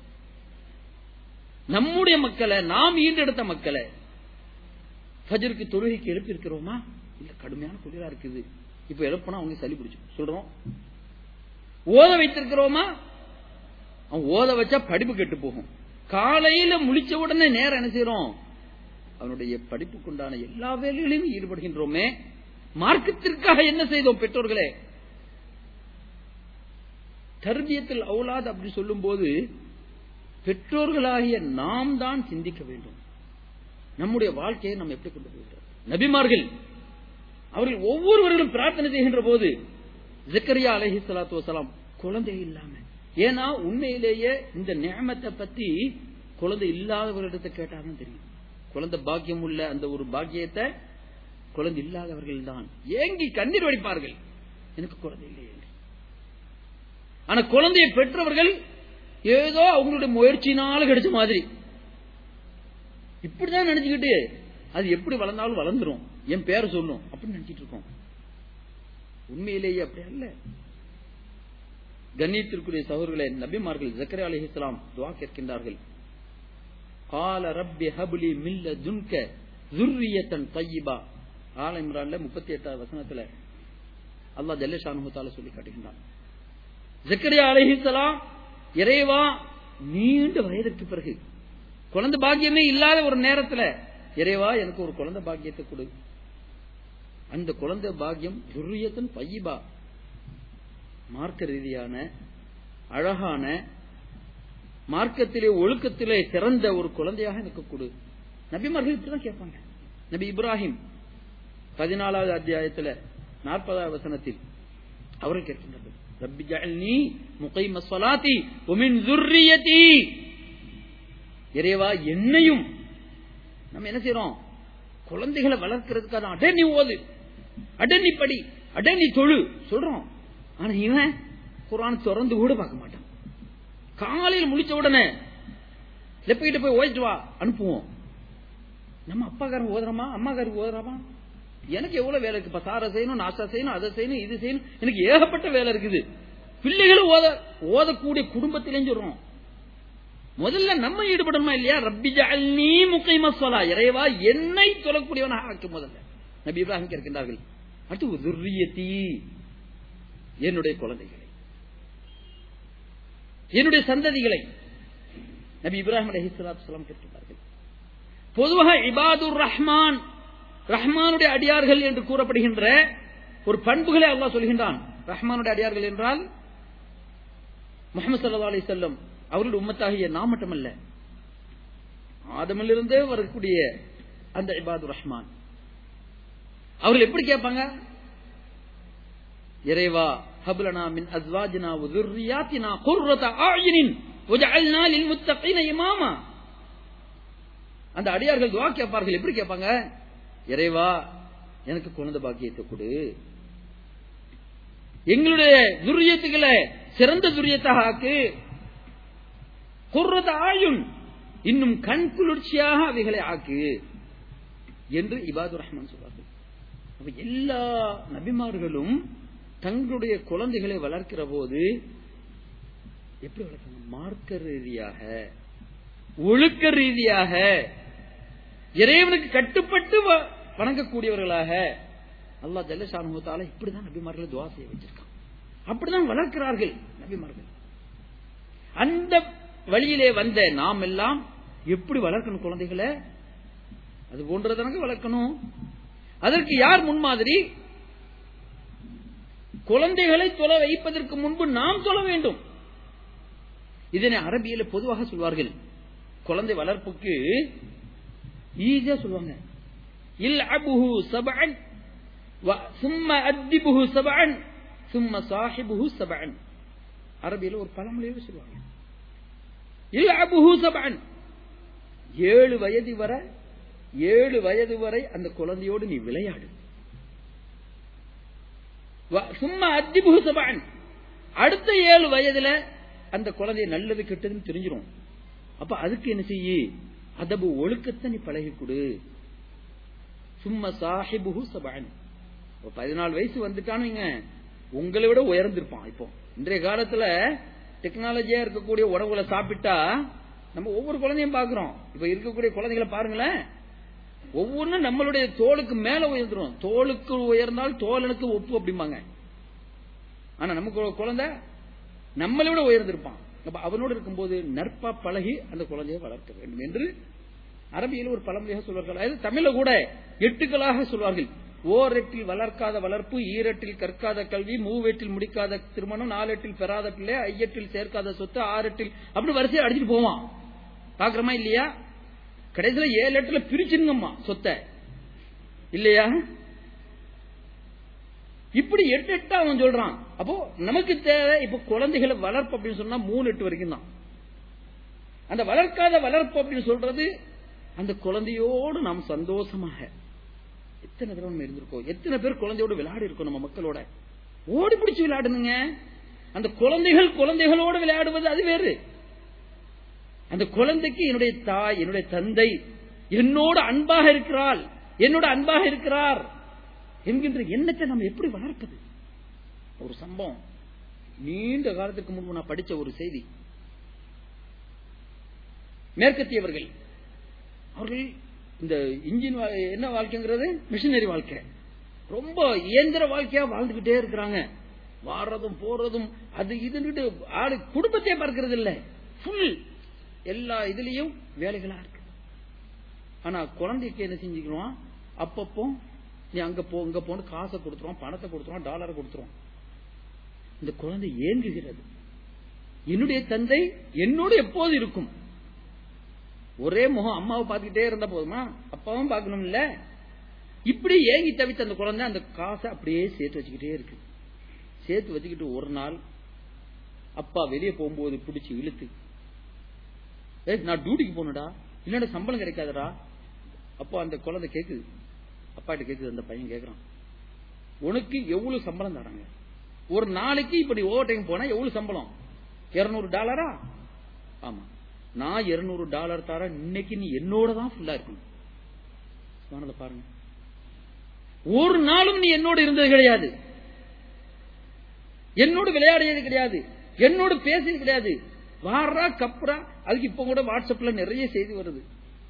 [SPEAKER 2] நம்முடைய மக்களை நாம் ஈண்டெடுத்த மக்களை ஃபஜருக்கு தொழுகைக்கு எழுப்பி இருக்கிறோமா இல்ல கடுமையான குளிரா இருக்குது இப்ப எழுப்பினா அவங்க சளி பிடிச்சு சொல்றோம் ஓத வைத்திருக்கிறோமா அவன் ஓத வச்சா படிப்பு கெட்டு போகும் காலையில முழிச்ச உடனே நேரம் என்ன செய்யறோம் அவனுடைய படிப்புக்குண்டான எல்லா வேலைகளையும் ஈடுபடுகின்றோமே மார்க்கத்திற்காக என்ன செய்தோம் பெற்றோர்களே தர்பியத்தில் அவுலாத் அப்படி சொல்லும் போது பெற்றோர்களாகிய நாம் தான் சிந்திக்க வேண்டும் நம்முடைய வாழ்க்கையை நம்ம எப்படி கொண்டு போகிறோம் நபிமார்கள் அவர்கள் ஒவ்வொருவர்களும் பிரார்த்தனை செய்கின்ற போது ஜக்கரியா அலஹி சலாத்து வசலாம் குழந்தை இல்லாம ஏன்னா உண்மையிலேயே இந்த நியமத்தை பத்தி குழந்தை இல்லாதவர்களிடத்தை கேட்டாதான் தெரியும் குழந்தை பாக்கியம் உள்ள அந்த ஒரு பாக்கியத்தை குழந்தை இல்லாதவர்கள் தான் ஏங்கி கண்ணீர் வடிப்பார்கள் எனக்கு குழந்தை இல்லை என்று ஆனா குழந்தையை பெற்றவர்கள் ஏதோ அவங்களுடைய முயற்சினால கிடைச்ச மாதிரி இப்படிதான் நினைச்சுக்கிட்டு அது எப்படி வளர்ந்தாலும் வளர்ந்துரும் என் பேரை சொல்லும் அப்படின்னு நினைச்சிட்டு இருக்கோம் உண்மையிலேயே அப்படி அல்ல கண்ணியத்திற்குரிய சகோதரர்களே நபிமார்கள் ஜக்கரே அலி இஸ்லாம் துவா கேட்கின்றார்கள் கால ரப்பி ஹபுலி மில்ல துன்க துர்ரியத்தன் தையிபா ஆல இம்ரான்ல முப்பத்தி எட்டாவது வசனத்துல அல்லா ஜல்லஷானுத்தால சொல்லி காட்டுகின்றான் ஜக்கரியா அலிஹிசலாம் இறைவா நீண்ட வயதிற்கு பிறகு குழந்தை பாக்கியமே இல்லாத ஒரு நேரத்துல இறைவா எனக்கு ஒரு குழந்தை பாக்கியத்தை கொடு அந்த குழந்தை பாக்கியம் துர்ரியத்தன் பையிபா மார்க்க ரீதியான அழகான மார்க்கத்திலே ஒழுக்கத்திலே சிறந்த ஒரு குழந்தையாக எனக்கு கொடு நபிமார்கள் இப்படிதான் கேட்பாங்க நபி இப்ராஹிம் பதினாலாவது அத்தியாயத்துல நாற்பதாவது வசனத்தில் அவர்கள் கேட்கின்றார்கள் ரப்பி ஜஅல்னி முகைம ஸலாத்தி வமின் ذُرِّيَّتِي இறைவா என்னையும் நம்ம என்ன செய்யறோம் குழந்தைகளை வளர்க்கிறதுக்காக அட நீ ஓது அட நீ படி அட நீ தொழு சொல்றோம் ஆனா இவன் குரான் திறந்து கூட பார்க்க மாட்டான் காலையில் முழிச்ச உடனே லெப்பிக்கிட்ட போய் ஓதிட்டு வா அனுப்புவோம் நம்ம அப்பாக்காரன் ஓதுறோமா அம்மாக்காரன் ஓதுறாமா எனக்கு எவ்வளவு வேலை இருக்கு சாரை செய்யணும் நாசா செய்யணும் அதை செய்யணும் இது செய்யணும் எனக்கு ஏகப்பட்ட வேலை இருக்குது பிள்ளைகளும் ஓத ஓதக்கூடிய குடும்பத்திலேயும் சொல்றோம் முதல்ல நம்ம ஈடுபடணுமா இல்லையா ரப்பி ஜஅல்னி முகைம ஸலா இறைவா என்னை தொழக்கூடியவனாக ஆக்கு முதல்ல நபி இப்ராஹிம் கேட்கின்றார்கள் அடுத்து துர்ரியத்தி என்னுடைய குழந்தைகளை என்னுடைய சந்ததிகளை நபி இப்ராஹிம் அலைஹிஸ்ஸலாத்து வஸலாம் கேட்கிறார்கள் பொதுவாக இபாதுர் ரஹ்மான் ரஹ்மானுடைய அடியார்கள் என்று கூறப்படுகின்ற ஒரு பண்புகளை அல்லாஹ் சொல்கின்றான் ரஹ்மானுடைய அடியார்கள் என்றால் முகமது சல்லா அலி செல்லம் அவருடைய உம்மத்தாகிய நாம் மட்டுமல்ல ஆதமிலிருந்தே வரக்கூடிய அந்த இபாது ரஹ்மான் அவர்கள் எப்படி கேட்பாங்க இறைவா ஹபுலனா மின் அஸ்வாஜினா உதுர்ரியாத்தினா குர்ரத ஆயினின் وجعلنا للمتقين இமாமா அந்த அடியார்கள் துவா கேட்பார்கள் எப்படி கேட்பாங்க இறைவா எனக்கு குழந்தை பாக்கியத்தை கொடு எங்களுடைய துரியத்துக்களை சிறந்த துரியத்தாக ஆக்கு குர்ரத ஆயுன் இன்னும் கண் குளிர்ச்சியாக அவைகளை ஆக்கு என்று இபாது ரஹ்மான் சொல்வார்கள் அப்ப எல்லா நபிமார்களும் தங்களுடைய குழந்தைகளை வளர்க்கிற போது எப்படி வளர்க்கணும் மார்க்க ரீதியாக ஒழுக்க ரீதியாக இறைவனுக்கு கட்டுப்பட்டு வணங்கக்கூடியவர்களாக அல்லா ஜல்லஷானுத்தால இப்படிதான் நபிமார்களை துவா செய்ய வச்சிருக்கான் அப்படிதான் வளர்க்கிறார்கள் நபிமார்கள் அந்த வழியிலே வந்த நாம் எல்லாம் எப்படி வளர்க்கணும் குழந்தைகளை அது போன்றதனங்க வளர்க்கணும் அதற்கு யார் முன்மாதிரி குழந்தைகளை தொலை வைப்பதற்கு முன்பு நாம் தொழ வேண்டும் இதனை அரபியில பொதுவாக சொல்வார்கள் குழந்தை வளர்ப்புக்கு ஈஸியா சொல்லுவாங்க இல் அபுஹு சபன் சும்ம அத்திபுஹு சபன் சும்ம சாஹிபுஹு சபன் அரபியில ஒரு பழமொழியோடு சொல்லுவாங்க இல் அபுஹு சபன் ஏழு வயது வரை ஏழு வயது வரை அந்த குழந்தையோடு நீ விளையாடு சும்மா அத்திபுஹு சபன் அடுத்த ஏழு வயதுல அந்த குழந்தைய நல்லது கெட்டதுன்னு தெரிஞ்சிடும் அப்ப அதுக்கு என்ன செய்யு அதபு ஒழுக்கத்தை நீ பழகி கொடு சும்மா சாஹிபுஹு சபான் பதினாலு வயசு வந்துட்டானுங்க உங்களை விட உயர்ந்திருப்பான் இப்போ இன்றைய காலத்துல டெக்னாலஜியா இருக்கக்கூடிய உணவுகளை சாப்பிட்டா நம்ம ஒவ்வொரு குழந்தையும் பாக்குறோம் இப்ப இருக்கக்கூடிய குழந்தைகளை பாருங்களேன் ஒவ்வொன்றும் நம்மளுடைய தோலுக்கு மேல உயர்ந்துரும் தோலுக்கு உயர்ந்தால் தோலனுக்கு ஒப்பு அப்படிம்பாங்க ஆனா நமக்கு குழந்தை நம்மளை விட உயர்ந்திருப்பான் அப்ப அவனோடு இருக்கும்போது நற்பா பழகி அந்த குழந்தையை வளர்க்க வேண்டும் என்று அரபியில் ஒரு பழமொழியாக சொல்வார்கள் அதாவது தமிழ்ல கூட எட்டுக்களாக சொல்வார்கள் ஓரெட்டில் வளர்க்காத வளர்ப்பு ஈரெட்டில் கற்காத கல்வி மூவெட்டில் முடிக்காத திருமணம் நாலெட்டில் பெறாத பிள்ளை ஐயெட்டில் சேர்க்காத சொத்து ஆறெட்டில் அப்படி வரிசையை அடிச்சுட்டு போவான் பாக்குறோமா இல்லையா கடைசியில ஏழு எட்டுல பிரிச்சுங்கம்மா சொத்தை இல்லையா இப்படி எட்டு எட்டா அவன் சொல்றான் அப்போ நமக்கு தேவை இப்ப குழந்தைகளை வளர்ப்பு அப்படின்னு சொன்னா மூணு எட்டு வரைக்கும் தான் அந்த வளர்க்காத வளர்ப்பு அப்படின்னு சொல்றது அந்த குழந்தையோடு நாம் சந்தோஷமாக எத்தனை தடவை நம்ம இருந்திருக்கோம் எத்தனை பேர் குழந்தையோடு விளையாடி இருக்கோம் நம்ம மக்களோட ஓடி பிடிச்சு விளையாடுனுங்க அந்த குழந்தைகள் குழந்தைகளோடு விளையாடுவது அது வேறு அந்த குழந்தைக்கு என்னுடைய தாய் என்னுடைய தந்தை என்னோட அன்பாக இருக்கிறாள் என்னோட அன்பாக இருக்கிறார் என்கின்ற எண்ணத்தை நம்ம எப்படி வளர்ப்பது ஒரு சம்பவம் நீண்ட காலத்துக்கு முன்பு நான் படிச்ச ஒரு செய்தி மேற்கத்தியவர்கள் அவர்கள் இந்த இன்ஜின் என்ன வாழ்க்கைங்கிறது மிஷினரி வாழ்க்கை ரொம்ப இயந்திர வாழ்க்கையா வாழ்ந்துகிட்டே இருக்கிறாங்க வாடுறதும் போறதும் அது இதுன்னு ஆடு குடும்பத்தையே பார்க்கறது இல்ல ஃபுல் எல்லா இதுலயும் வேலைகளா இருக்கு ஆனா குழந்தைக்கு என்ன செஞ்சுக்கிறோம் அப்பப்போ நீ அங்க போ இங்க போன்னு காசை கொடுத்துருவோம் பணத்தை கொடுத்துருவோம் டாலரை கொடுத்துருவோம் இந்த குழந்தை ஏங்குகிறது என்னுடைய தந்தை என்னோடு எப்போது இருக்கும் ஒரே முகம் அம்மாவை பார்த்துக்கிட்டே இருந்தா போதுமா அப்பாவும் பார்க்கணும் இல்ல இப்படி ஏங்கி தவித்த அந்த குழந்தை அந்த காசை அப்படியே சேர்த்து வச்சுக்கிட்டே இருக்கு சேர்த்து வச்சுக்கிட்டு ஒரு நாள் அப்பா வெளியே போகும்போது பிடிச்சி இழுத்து ஏ நான் டியூட்டிக்கு போனடா இல்லடா சம்பளம் கிடைக்காதடா அப்போ அந்த குழந்தை கேக்குது அப்பாட்ட கேக்குது அந்த பையன் கேக்குறான் உனக்கு எவ்வளவு சம்பளம் தராங்க ஒரு நாளைக்கு இப்படி ஓவர் டைம் போனா எவ்வளவு சம்பளம் இருநூறு டாலரா ஆமா நான் இருநூறு டாலர் தரேன் இன்னைக்கு நீ என்னோட தான் ஃபுல்லா இருக்கணும் பாருங்க ஒரு நாளும் நீ என்னோடு இருந்தது கிடையாது என்னோடு விளையாடியது கிடையாது என்னோடு பேசியது கிடையாது வாரா கப்புறா அதுக்கு இப்ப கூட வாட்ஸ்அப்ல நிறைய செய்தி வருது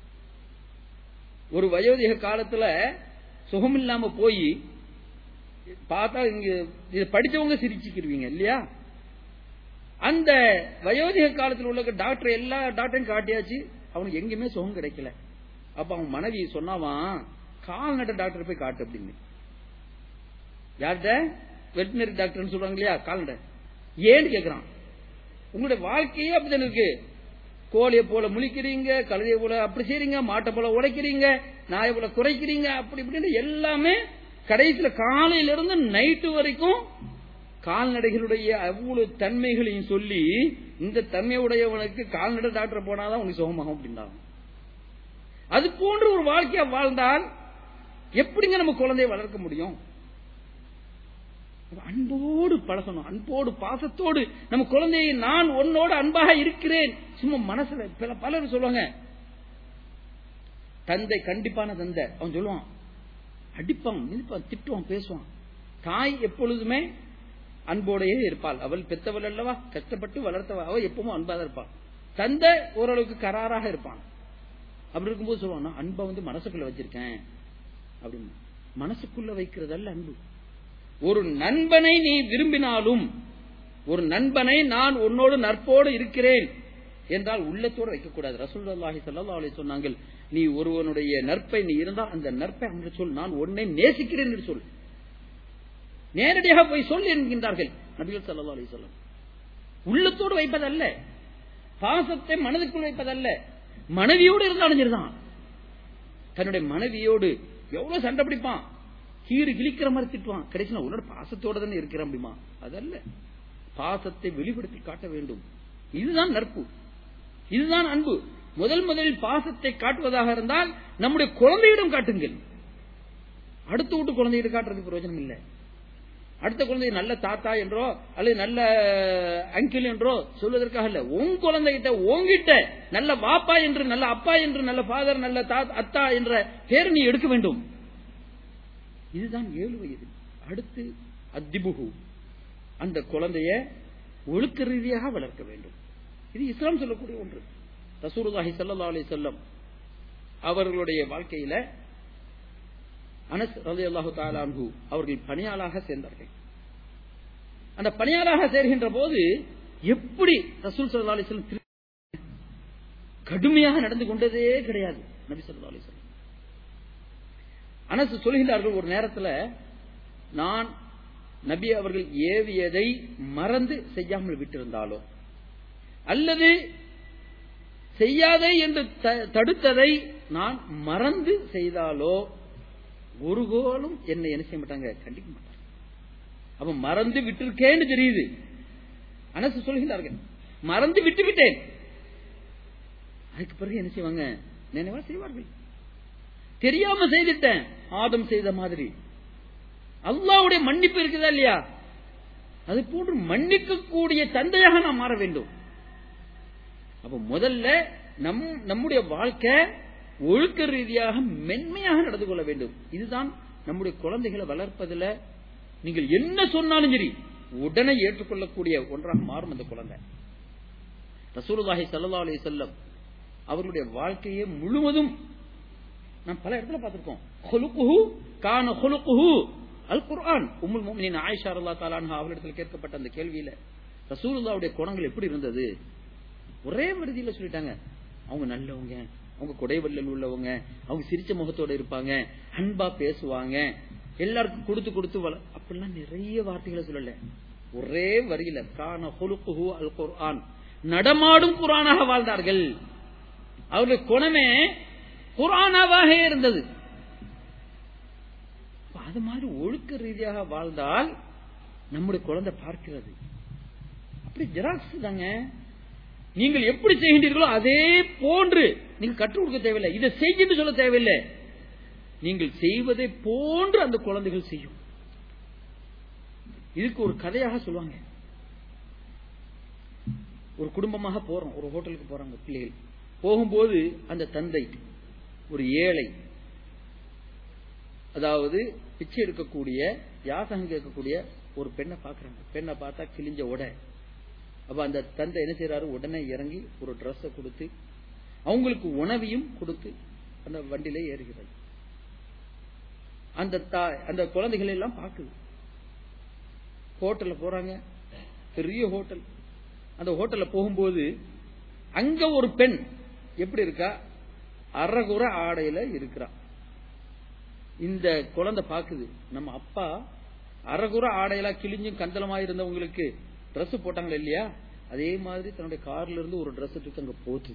[SPEAKER 2] ஒரு வயோதிக காலத்துல சுகம் இல்லாம போய் பார்த்தா இங்க இதை படிச்சவங்க சிரிச்சுக்கிருவீங்க இல்லையா அந்த வயோதிக காலத்தில் உள்ள டாக்டர் எல்லா டாக்டரையும் காட்டியாச்சு அவனுக்கு எங்கேயுமே சுகம் கிடைக்கல அப்ப அவன் மனைவி சொன்னாவான் கால்நடை டாக்டர் போய் காட்டு அப்படின்னு யார்கிட்ட வெட்டினரி டாக்டர் சொல்றாங்க இல்லையா கால்நடை ஏன்னு கேக்குறான் உங்களுடைய வாழ்க்கையே அப்படிதான் இருக்கு கோழியை போல முழிக்கிறீங்க கழுதையை போல அப்படி செய்றீங்க மாட்டை போல உடைக்கிறீங்க நாயை போல குறைக்கிறீங்க அப்படி இப்படின்னு எல்லாமே கடைசியில காலையில இருந்து நைட்டு வரைக்கும் கால்நடைகளுடைய அவ்வளவு தன்மைகளையும் சொல்லி இந்த தன்மையுடையவனுக்கு கால்நடை டாக்டர் போனாதான் உனக்கு சுகமாகும் அப்படின்றாங்க அது போன்ற ஒரு வாழ்க்கையா வாழ்ந்தால் எப்படிங்க நம்ம குழந்தைய வளர்க்க முடியும் அன்போடு பழகணும் அன்போடு பாசத்தோடு நம்ம குழந்தையை நான் உன்னோடு அன்பாக இருக்கிறேன் சும்மா மனசுல பல பலர் சொல்லுவாங்க தந்தை கண்டிப்பான தந்தை அவன் சொல்லுவான் அடிப்பான் மிதிப்பான் திட்டுவான் பேசுவான் தாய் எப்பொழுதுமே அன்போடையே இருப்பாள் அவள் பெத்தவள் அல்லவா கஷ்டப்பட்டு வளர்த்தவள் அவள் எப்பவும் அன்பாக இருப்பாள் தந்தை ஓரளவுக்கு கராராக இருப்பான் அப்படி இருக்கும்போது சொல்லுவான் நான் அன்பை வந்து மனசுக்குள்ள வச்சிருக்கேன் அப்படின்னு மனசுக்குள்ள வைக்கிறதல்ல அன்பு ஒரு நண்பனை நீ விரும்பினாலும் ஒரு நண்பனை நான் உன்னோடு நட்போடு இருக்கிறேன் என்றால் உள்ளத்தோடு வைக்கக்கூடாது ரசூல்லாஹி சல்லா அலி சொன்னாங்கள் நீ ஒருவனுடைய நற்பை நீ இருந்தால் அந்த நற்பை அவங்க சொல் நான் உன்னை நேசிக்கிறேன் என்று சொல் நேரடியாக போய் சொல் என்கின்றார்கள் நபிகள் சல்லா அலி சொல்லம் உள்ளத்தோடு வைப்பதல்ல பாசத்தை மனதுக்குள் வைப்பதல்ல மனைவியோடு இருந்தாலும் சரிதான் தன்னுடைய மனைவியோடு எவ்வளவு சண்டை பிடிப்பான் கீறு கிழிக்கிற மாதிரி திட்டுவான் கடைசியில் உன்னோட பாசத்தோட தானே இருக்கிற அப்படிமா அதல்ல பாசத்தை வெளிப்படுத்தி காட்ட வேண்டும் இதுதான் நட்பு இதுதான் அன்பு முதல் முதலில் பாசத்தை காட்டுவதாக இருந்தால் நம்முடைய குழந்தையிடம் காட்டுங்கள் அடுத்த வீட்டு குழந்தையிடம் காட்டுறது பிரயோஜனம் இல்லை அடுத்த குழந்தை நல்ல தாத்தா என்றோ அல்லது நல்ல அங்கிள் என்றோ சொல்வதற்காக இல்ல உன் குழந்தைகிட்ட உன்கிட்ட நல்ல வாப்பா என்று நல்ல அப்பா என்று நல்ல ஃபாதர் நல்ல அத்தா என்ற பேர் நீ எடுக்க வேண்டும் இதுதான் ஏழு வயது அடுத்து அத்திபுகு அந்த குழந்தைய ஒழுக்க ரீதியாக வளர்க்க வேண்டும் இது இஸ்லாம் சொல்லக்கூடிய ஒன்று ரசூலுல்லாஹி ஸல்லல்லாஹு அலைஹி வஸல்லம் அவர்களுடைய வாழ்க்கையில அனஸ் ரலியல்லாஹு தஆலா அன்ஹு அவர்கள் பணியாளாக சேர்ந்தார்கள் அந்த பணியாளாக சேர்கின்ற போது எப்படி ரசூல் ஸல்லல்லாஹு அலைஹி வஸல்லம் கடுமையாக நடந்து கொண்டதே கிடையாது நபி ஸல்லல்லாஹு அலைஹி வஸல்லம் அனஸ் சொல்கிறார்கள் ஒரு நேரத்துல நான் நபி அவர்கள் ஏவியதை மறந்து செய்யாமல் விட்டிருந்தாலோ அல்லது செய்யாதே என்று தடுத்ததை நான் மறந்து செய்தாலோ ஒரு கோலும் என்னை என்ன செய்ய மாட்டாங்க கண்டிக்க மாட்டாங்க அப்ப மறந்து விட்டிருக்கேன்னு தெரியுது அனசு சொல்கிறார்கள் மறந்து விட்டு விட்டேன் அதுக்கு பிறகு என்ன செய்வாங்க நினைவா செய்வார்கள் தெரியாம செய்துட்டேன் ஆதம் செய்த மாதிரி அல்லாவுடைய மன்னிப்பு இருக்குதா இல்லையா அது போன்று மன்னிக்கக்கூடிய தந்தையாக நாம் மாற வேண்டும் அப்ப முதல்ல நம் நம்முடைய வாழ்க்கை ஒழுக்க ரீதியாக மென்மையாக நடந்து கொள்ள வேண்டும் இதுதான் நம்முடைய குழந்தைகளை வளர்ப்பதில் நீங்கள் என்ன சொன்னாலும் சரி உடனே ஏற்றுக்கொள்ளக்கூடிய ஒன்றாக மாறும் அந்த குழந்தை ரசூலுல்லாஹி ஸல்லல்லாஹு அலைஹி வஸல்லம் அவர்களுடைய வாழ்க்கையை முழுவதும் நாம் பல இடத்துல பார்த்திருக்கோம் ஹுலுகுஹு கான ஹுலுகுஹு அல் குர்ஆன் உம்முல் முஃமினீன் ஆயிஷா ரலியல்லாஹு தஆலா அன்ஹா அவர்களிடத்தில் கேட்கப்பட்ட அந்த கேள்வியில ரசூலுல்லாஹ்வுடைய குணங்கள் எப்படி இருந்தது ஒரே விடுதியில சொல்லிட்டாங்க அவங்க நல்லவங்க அவங்க கொடைவல்லல் உள்ளவங்க அவங்க சிரிச்ச முகத்தோட இருப்பாங்க அன்பா பேசுவாங்க எல்லாருக்கும் கொடுத்து கொடுத்து வள அப்படிலாம் நிறைய வார்த்தைகளை சொல்லல ஒரே வரியில கான ஹுலுகுஹு அல் குர்ஆன் நடமாடும் குரானாக வாழ்ந்தார்கள் அவருடைய குணமே குரானாவாக இருந்தது அது மாதிரி ஒழுக்க ரீதியாக வாழ்ந்தால் நம்முடைய குழந்தை பார்க்கிறது அப்படி ஜெராக்ஸ் தாங்க நீங்கள் எப்படி செய்கின்றீர்களோ அதே போன்று நீங்க கற்றுக் கொடுக்க தேவையில்லை இதை செய்கிட்டு சொல்ல தேவையில்லை நீங்கள் செய்வதை போன்று அந்த குழந்தைகள் செய்யும் இதுக்கு ஒரு கதையாக சொல்லுவாங்க ஒரு குடும்பமாக போறோம் ஒரு ஹோட்டலுக்கு போறாங்க பிள்ளைகள் போகும்போது அந்த தந்தை ஒரு ஏழை அதாவது பிச்சை எடுக்கக்கூடிய யாசகம் கேட்கக்கூடிய ஒரு பெண்ணை பாக்குறாங்க பெண்ணை பார்த்தா கிழிஞ்ச உடை அப்ப அந்த தந்தை என்ன செய்யறாரு உடனே இறங்கி ஒரு ட்ரெஸ்ஸை கொடுத்து அவங்களுக்கு உணவையும் கொடுத்து அந்த வண்டியில ஏறுகிறது அந்த அந்த குழந்தைகள் எல்லாம் பாக்குது ஹோட்டல்ல போறாங்க பெரிய ஹோட்டல் அந்த ஹோட்டல்ல போகும்போது அங்க ஒரு பெண் எப்படி இருக்கா அறகுற ஆடையில இருக்கிறா இந்த குழந்தை பாக்குது நம்ம அப்பா அறகுற ஆடையெல்லாம் கிழிஞ்சும் கந்தளமா இருந்தவங்களுக்கு ட்ரெஸ் போட்டாங்களா இல்லையா அதே மாதிரி தன்னுடைய கார்ல இருந்து ஒரு ட்ரெஸ் தூக்கி அங்க போச்சு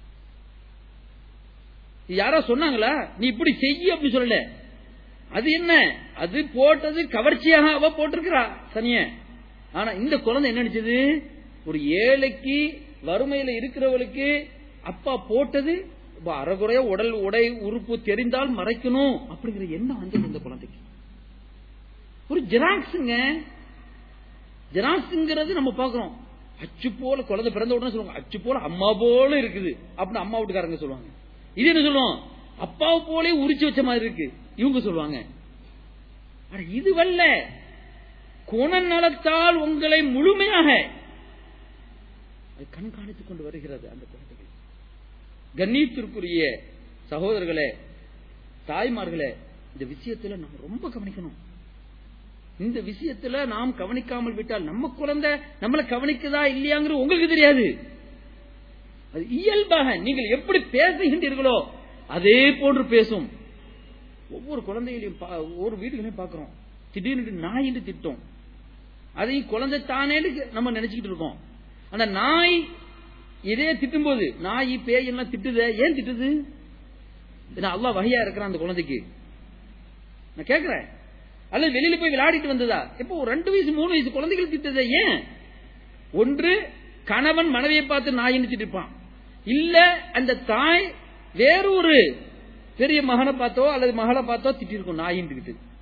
[SPEAKER 2] யாரோ சொன்னாங்களா நீ இப்படி செய்ய அப்படி சொல்லல அது என்ன அது போட்டது கவர்ச்சியாக அவ போட்டிருக்கிறா சனிய ஆனா இந்த குழந்தை என்ன நினைச்சது ஒரு ஏழைக்கு வறுமையில இருக்கிறவளுக்கு அப்பா போட்டது அறகுறைய உடல் உடை உறுப்பு தெரிந்தால் மறைக்கணும் அப்படிங்கிற எண்ணம் வந்தது இந்த குழந்தைக்கு ஒரு ஜெராக்ஸுங்க ஜெராக்ஸுங்கிறது நம்ம பாக்குறோம் அச்சு போல குழந்தை பிறந்த உடனே சொல்லுவாங்க அச்சு போல அம்மா போல இருக்குது அப்படின்னு அம்மா வீட்டுக்காரங்க சொல்லுவாங்க இது என்ன சொல்லுவோம் அப்பாவை போலே உரிச்சு வச்ச மாதிரி இருக்கு இவங்க சொல்லுவாங்க இது வல்ல குணநலத்தால் உங்களை முழுமையாக கண்காணித்துக் கொண்டு வருகிறது அந்த குழந்தைகள் கண்ணியத்திற்குரிய சகோதரர்களே தாய்மார்களே இந்த விஷயத்துல நம்ம ரொம்ப கவனிக்கணும் இந்த விஷயத்துல நாம் கவனிக்காமல் விட்டால் நம்ம குழந்தை நம்மளை கவனிக்குதா இல்லையாங்கிறது உங்களுக்கு தெரியாது அது இயல்பாக நீங்கள் எப்படி பேசுகின்றீர்களோ அதே போன்று பேசும் ஒவ்வொரு குழந்தைகளையும் ஒவ்வொரு வீடுகளையும் பார்க்கிறோம் திடீர்னு நாயின்னு திட்டம் அதையும் குழந்தை தானேன்னு நம்ம நினைச்சுக்கிட்டு இருக்கோம் அந்த நாய் இதே திட்டும் போது நாய் பேய் எல்லாம் திட்டுத ஏன் திட்டுது அல்லா வகையா இருக்கிறான் அந்த குழந்தைக்கு நான் கேக்குறேன் அல்லது வெளியில போய் விளையாடிட்டு வந்ததா இப்போ ஒரு ரெண்டு வயசு மூணு வயசு குழந்தைகள் திட்டதே ஏன் ஒன்று கணவன் மனைவியை பார்த்து நாயின்னு திட்டிருப்பான் இல்ல அந்த தாய் வேறொரு பெரிய மகனை பார்த்தோ அல்லது மகளை பார்த்தோ திட்டிருக்கும் நாயின்ட்டு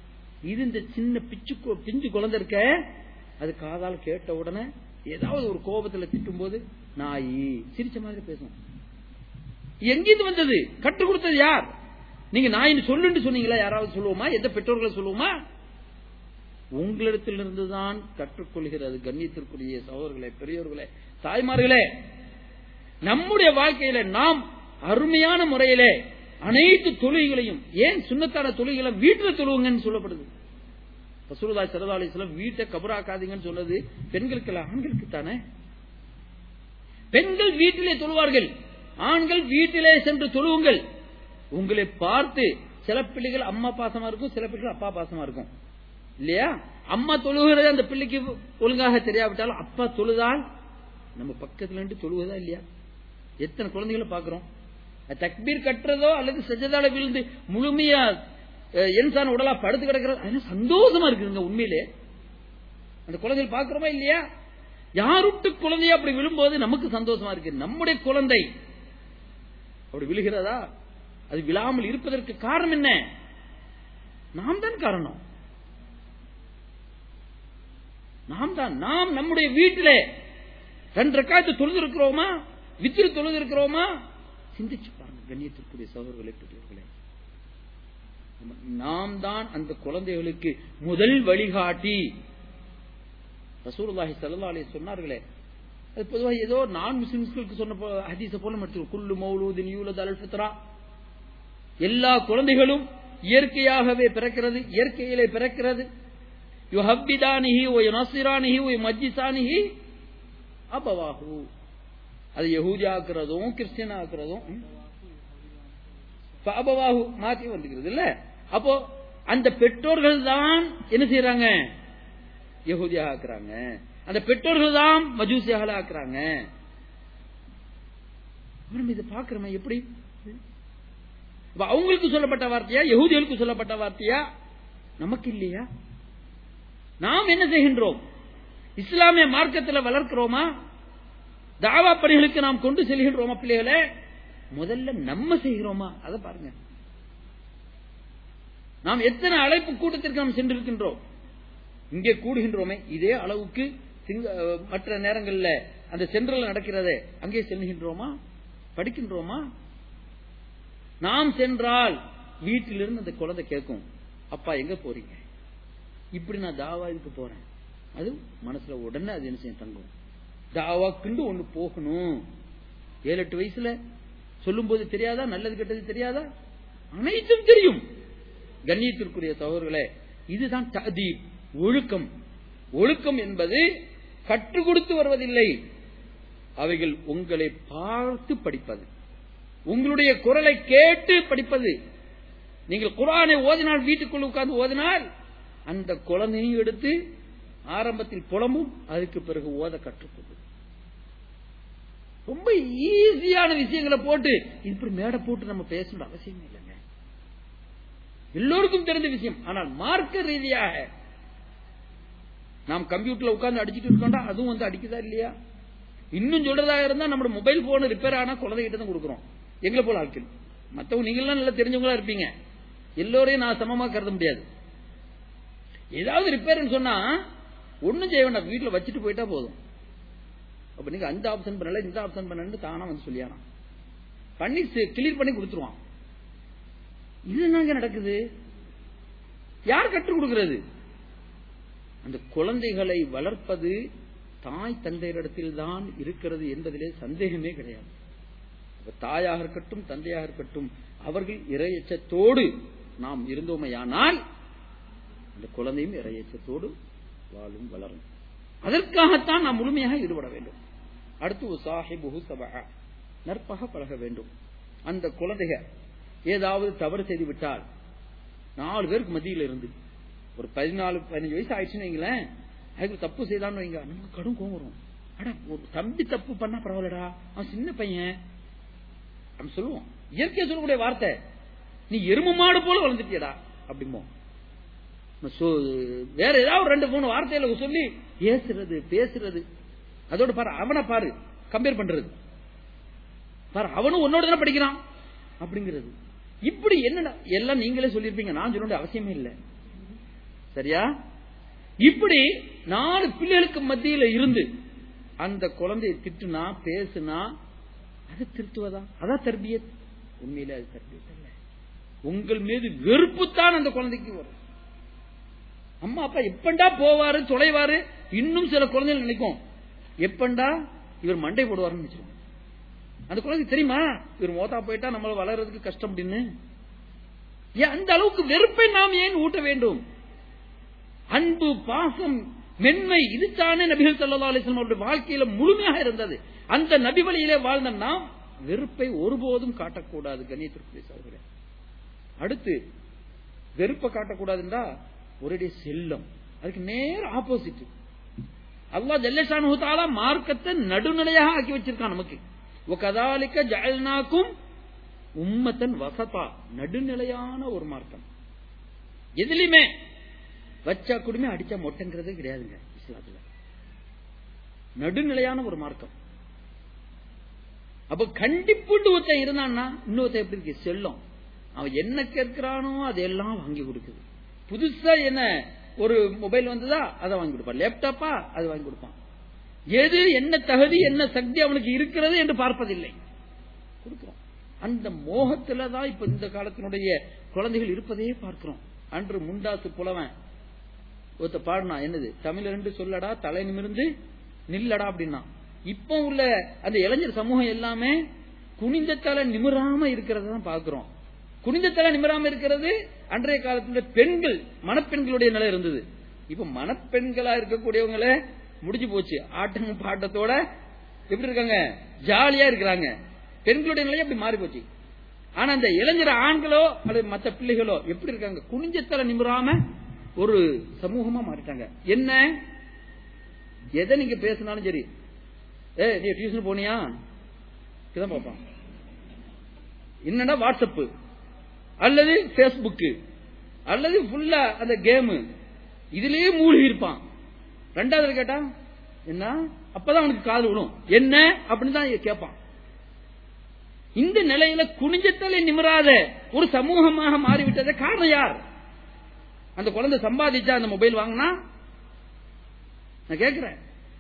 [SPEAKER 2] இது இந்த சின்ன பிச்சு கு- பிஞ்சு குழந்தை இருக்க அது காதால கேட்ட உடனே ஏதாவது ஒரு கோபத்துல திட்டும் போது நாயி சிரிச்ச மாதிரி பேசும் எங்கிருந்து வந்தது கற்றுக் கொடுத்தது யார் நீங்க நாயின்னு சொல்லுன்னு சொன்னீங்களா யாராவது சொல்லுவோமா எந்த பெற்றோர்களை சொல்லுவோமா உங்களிடத்திலிருந்து தான் கற்றுக்கொள்கிறது கண்ணியத்திற்குரிய சகோதரர்களே பெரியோர்களே தாய்மார்களே நம்முடைய வாழ்க்கையில நாம் அருமையான முறையிலே அனைத்து தொழுகைகளையும் ஏன் சுண்ணத்தான தொழுகைகளை வீட்டுல தொழுவுங்கன்னு சொல்லப்படுது ரசூலுல்லாஹி ஸல்லல்லாஹு அலைஹி வஸல்லம் வீட்டை கபராக்காதீங்கன்னு சொன்னது பெண்களுக்கு இல்ல ஆண்களுக்கு தானே பெண்கள் வீட்டிலே தொழுவார்கள் ஆண்கள் வீட்டிலே சென்று தொழுவுங்கள் உங்களை பார்த்து சில பிள்ளைகள் அம்மா பாசமா இருக்கும் சில பிள்ளைகள் அப்பா பாசமா இருக்கும் இல்லையா அம்மா தொழுகிறது அந்த பிள்ளைக்கு ஒழுங்காக தெரியாவிட்டாலும் அப்பா தொழுதால் நம்ம பக்கத்துல நின்று தொழுவதா இல்லையா எத்தனை குழந்தைகளை பாக்குறோம் அது தக்பீர் கட்டுறதோ அல்லது செஜதால விழுந்து முழுமையா அஹ், என்சான் உடலா படுத்து கிடக்கிறது அதெல்லாம் சந்தோஷமா இருக்குதுங்க உண்மையிலே அந்த குழந்தைகள் பாக்குறோமா இல்லையா யாருட்டு குழந்தைய அப்படி விழும்போது நமக்கு சந்தோஷமா இருக்கு நம்முடைய குழந்தை அப்படி விழுகிறதா அது விழாமல் இருப்பதற்கு காரணம் என்ன நாம் தான் காரணம் நாம் தான் நாம் நம்முடைய வீட்டிலே ரெண்டு ரக்காத்து தொழுது இருக்கிறோமா வித்திரு தொழுது இருக்கிறோமா சிந்திச்சு பாருங்க கண்ணியத்திற்குரிய சகோதரர்களே பெரியவர்களே நாம் தான் அந்த குழந்தைகளுக்கு முதல் வழிகாட்டி ரசூலுல்லாஹி ஸல்லல்லாஹு அலைஹி சொன்னார்களே அது பொதுவாக ஏதோ நான் முஸ்லிம்ஸ்களுக்கு சொன்ன போ- ஹதீஸை போல மட்டும் குல்லு மௌலூதின் யூலத் அல் ஃபித்ரா எல்லா குழந்தைகளும் இயற்கையாகவே பிறக்கிறது இயற்கையிலே பிறக்கிறது யுஹப்பிதானிஹி ஒ யுனசிரானிஹி ஒ மஜ்ஜிசானிஹி அபவாஹு அது யஹூதி ஆக்குறதும் கிறிஸ்டியன் ஆக்குறதும் ம். அபவாஹு மாத்தி வந்துக்கிறது இல்ல அப்போ அந்த பெற்றோர்கள் தான் என்ன செய்யறாங்க யஹூதியாக ஆக்குறாங்க அந்த பெற்றோர்கள் தான் மஜூசியாக ஆக்குறாங்க நம்ம இதை பாக்குறோமே எப்படி அப்ப அவங்களுக்கு சொல்லப்பட்ட வார்த்தையா யகூதிகளுக்கு சொல்லப்பட்ட வார்த்தையா நமக்கு இல்லையா நாம் என்ன செய்கின்றோம் இஸ்லாமிய மார்க்கத்தில் வளர்க்கிறோமா தாவா பணிகளுக்கு நாம் கொண்டு செல்கின்றோமா பிள்ளைகளை முதல்ல நம்ம செய்கிறோமா அதை பாருங்க நாம் எத்தனை அழைப்பு கூட்டத்திற்கு நாம் சென்றிருக்கின்றோம் இங்கே கூடுகின்றோமே இதே அளவுக்கு சிங்க அஹ், மற்ற நேரங்களில் அந்த சென்ட்ரல் நடக்கிறதே அங்கே செல்கின்றோமா படிக்கின்றோமா நாம் சென்றால் வீட்டிலிருந்து அந்த குழந்தை கேட்கும் அப்பா எங்க போறீங்க இப்படி நான் தாவா இதுக்கு போறேன் அது மனசுல உடனே அது என்ன செய்யும் தங்கும் தாவாக்குண்டு ஒண்ணு போகணும் ஏழு எட்டு வயசுல சொல்லும்போது தெரியாதா நல்லது கெட்டது தெரியாதா அனைத்தும் தெரியும் கண்ணியத்திற்குரிய சகோதரர்களே இதுதான் ததீப் ஒழுக்கம் ஒழுக்கம் என்பது கற்றுக் கொடுத்து வருவதில்லை அவைகள் உங்களை பார்த்து படிப்பது உங்களுடைய குரலை கேட்டு படிப்பது நீங்கள் குரானை ஓதினால் வீட்டுக்குள் உட்கார்ந்து ஓதினால் அந்த குழந்தையும் எடுத்து ஆரம்பத்தில் புலம்பும் அதுக்கு பிறகு ஓத கற்றுக்கொள்ளும் ரொம்ப ஈஸியான விஷயங்களை போட்டு இப்படி மேடை போட்டு நம்ம பேசணும் அவசியம் இல்லைங்க எல்லோருக்கும் தெரிந்த விஷயம் ஆனால் மார்க்க ரீதியாக நாம் கம்ப்யூட்டர்ல உட்கார்ந்து அடிச்சிட்டு இருக்கோம்டா அதுவும் வந்து அடிக்குதா இல்லையா இன்னும் சொல்றதா இருந்தா நம்ம மொபைல் போன் ரிப்பேர் ஆனா குழந்தைகிட்ட தான் கொடுக்குறோம் எங்களை போல ஆட்கள் மத்தவங்க நீங்களாம் நல்லா தெரிஞ்சவங்களா இருப்பீங்க எல்லோரையும் நான் சமமா கருத முடியாது ஏதாவது ரிப்பேர்னு சொன்னா ஒண்ணும் செய்ய வேண்டாம் வீட்டுல வச்சுட்டு போயிட்டா போதும் அப்ப நீங்க அந்த ஆப்ஷன் பண்ணல இந்த ஆப்ஷன் பண்ணு தானா வந்து சொல்லியானா பண்ணி கிளியர் பண்ணி கொடுத்துருவான் இது என்னங்க நடக்குது யார் கற்றுக் கொடுக்கிறது அந்த குழந்தைகளை வளர்ப்பது தாய் தந்தையரிடத்தில் தான் இருக்கிறது என்பதிலே சந்தேகமே கிடையாது அப்ப தாயாக இருக்கட்டும் தந்தையாக இருக்கட்டும் அவர்கள் இரையச்சத்தோடு நாம் இருந்தோமையானால் அந்த குழந்தையும் இரையச்சத்தோடு வாழும் வளரும் அதற்காகத்தான் நாம் முழுமையாக ஈடுபட வேண்டும் அடுத்து சாஹிபுஹு சபஹா நற்பக பழக வேண்டும் அந்த குழந்தைகள் ஏதாவது தவறு செய்து விட்டால் நாலு பேருக்கு மத்தியில் இருந்து ஒரு பதினாலு பதினஞ்சு வயசு ஆயிடுச்சுன்னு வைங்களேன் அதுக்கு தப்பு செய்தான்னு வைங்க நமக்கு கடும் கோவம் வரும் அட ஒரு தம்பி தப்பு பண்ணா பரவாயில்லடா அவன் சின்ன பையன் நம்ம சொல்லுவோம் இயற்கையா சொல்லக்கூடிய வார்த்தை நீ எரும மாடு போல வளர்ந்துட்டியடா அப்படிமோ வேற ஏதாவது ஒரு ரெண்டு மூணு வார்த்தையில சொல்லி பேசுறது பேசுறது அதோட பாரு அவனை பாரு கம்பேர் பண்றது பாரு அவனும் உன்னோட தானே படிக்கிறான் அப்படிங்கிறது இப்படி என்னடா எல்லாம் நீங்களே சொல்லியிருப்பீங்க நான் சொல்ல வேண்டிய அவசியமே இல்லை சரியா இப்படி நாலு பிள்ளைகளுக்கு மத்தியில இருந்து அந்த குழந்தையை திட்டுனா பேசுனா அது திருத்துவதா அதான் தர்பியத் உண்மையில அது தர்பியத் அல்ல உங்கள் மீது வெறுப்பு தான் அந்த குழந்தைக்கு வரும் அம்மா அப்பா எப்பண்டா போவாரு தொலைவாரு இன்னும் சில குழந்தைகள் நினைக்கும் எப்பண்டா இவர் மண்டை போடுவாருன்னு நினைச்சிருவோம் அந்த குழந்தைக்கு தெரியுமா இவர் மோதா போயிட்டா நம்மள வளர்றதுக்கு கஷ்டம் அப்படின்னு ஏன் அந்த அளவுக்கு வெறுப்பை நாம் ஏன் ஊட்ட வேண்டும் அன்பு பாசம் மென்மை இதுதானே நபிகள் சல்லா அலிஸ்லாம் அவருடைய வாழ்க்கையில முழுமையாக இருந்தது அந்த நபி வழியிலே வாழ்ந்த நாம் வெறுப்பை ஒருபோதும் காட்டக்கூடாது கண்ணியத்திற்குரிய சகோதரே அடுத்து வெறுப்பை காட்டக்கூடாதுன்றா ஒரே செல்லம் அதுக்கு நேர ஆப்போசிட் அல்லாஹ் ஜல்லஷானு தாலா மார்க்கத்தை நடுநிலையாக ஆக்கி வச்சிருக்கான் நமக்கு கதாலிக்க ஜல்னாக்கும் உம்மத்தன் வசதா நடுநிலையான ஒரு மார்க்கம் எதுலையுமே வச்சா குடுமே அடிச்சா மொட்டைங்கிறது கிடையாதுங்க இஸ்லாத்துல நடுநிலையான ஒரு மார்க்கம் அப்ப கண்டிப்புண்டு ஒருத்தன் இருந்தான்னா இன்னொருத்தன் எப்படி இருக்கு செல்லம் அவன் என்ன கேட்கிறானோ அதெல்லாம் வாங்கி கொடுக்குது புதுசா என்ன ஒரு மொபைல் வந்ததா அதை வாங்கி கொடுப்பான் லேப்டாப்பா அது வாங்கி கொடுப்பான் எது என்ன தகுதி என்ன சக்தி அவனுக்கு இருக்கிறது என்று பார்ப்பதில்லை கொடுக்கிறோம் அந்த மோகத்துல தான் இப்ப இந்த காலத்தினுடைய குழந்தைகள் இருப்பதே பார்க்கிறோம் அன்று முண்டாசு புலவன் ஒருத்த பாடினா என்னது தமிழ் ரெண்டு சொல்லடா தலை நிமிர்ந்து நில்லடா அப்படின்னா இப்போ உள்ள அந்த இளைஞர் சமூகம் எல்லாமே குனிந்த தலை நிமிராம இருக்கிறத தான் பாக்குறோம் குனிந்த தலை நிமிராம இருக்கிறது அன்றைய காலத்துல பெண்கள் மணப்பெண்களுடைய நிலை இருந்தது இப்ப மணப்பெண்களா இருக்கக்கூடியவங்கள முடிஞ்சு போச்சு ஆட்டம் பாட்டத்தோட எப்படி இருக்காங்க ஜாலியா இருக்கிறாங்க பெண்களுடைய நிலை அப்படி மாறி போச்சு ஆனா அந்த இளைஞர் ஆண்களோ அல்லது மற்ற பிள்ளைகளோ எப்படி இருக்காங்க குனிஞ்சத்தலை நிமிராம ஒரு சமூகமா மாறிட்டாங்க என்ன எதை நீங்க பேசினாலும் சரி ஏ நீ டியூஷன் போனியா இதான் பார்ப்பான் என்னன்னா வாட்ஸ்அப் அல்லது பேஸ்புக் அல்லது ஃபுல்லா அந்த கேமு இதுலயே மூழ்கி இருப்பான் ரெண்டாவது கேட்டா என்ன அப்பதான் அவனுக்கு காது விடும் என்ன அப்படின்னு தான் கேட்பான் இந்த நிலையில குனிஞ்சத்தலை நிமிராத ஒரு சமூகமாக மாறிவிட்டத காரணம் யார் அந்த குழந்தை சம்பாதிச்சா அந்த மொபைல் வாங்கினா நான் கேட்கிறேன்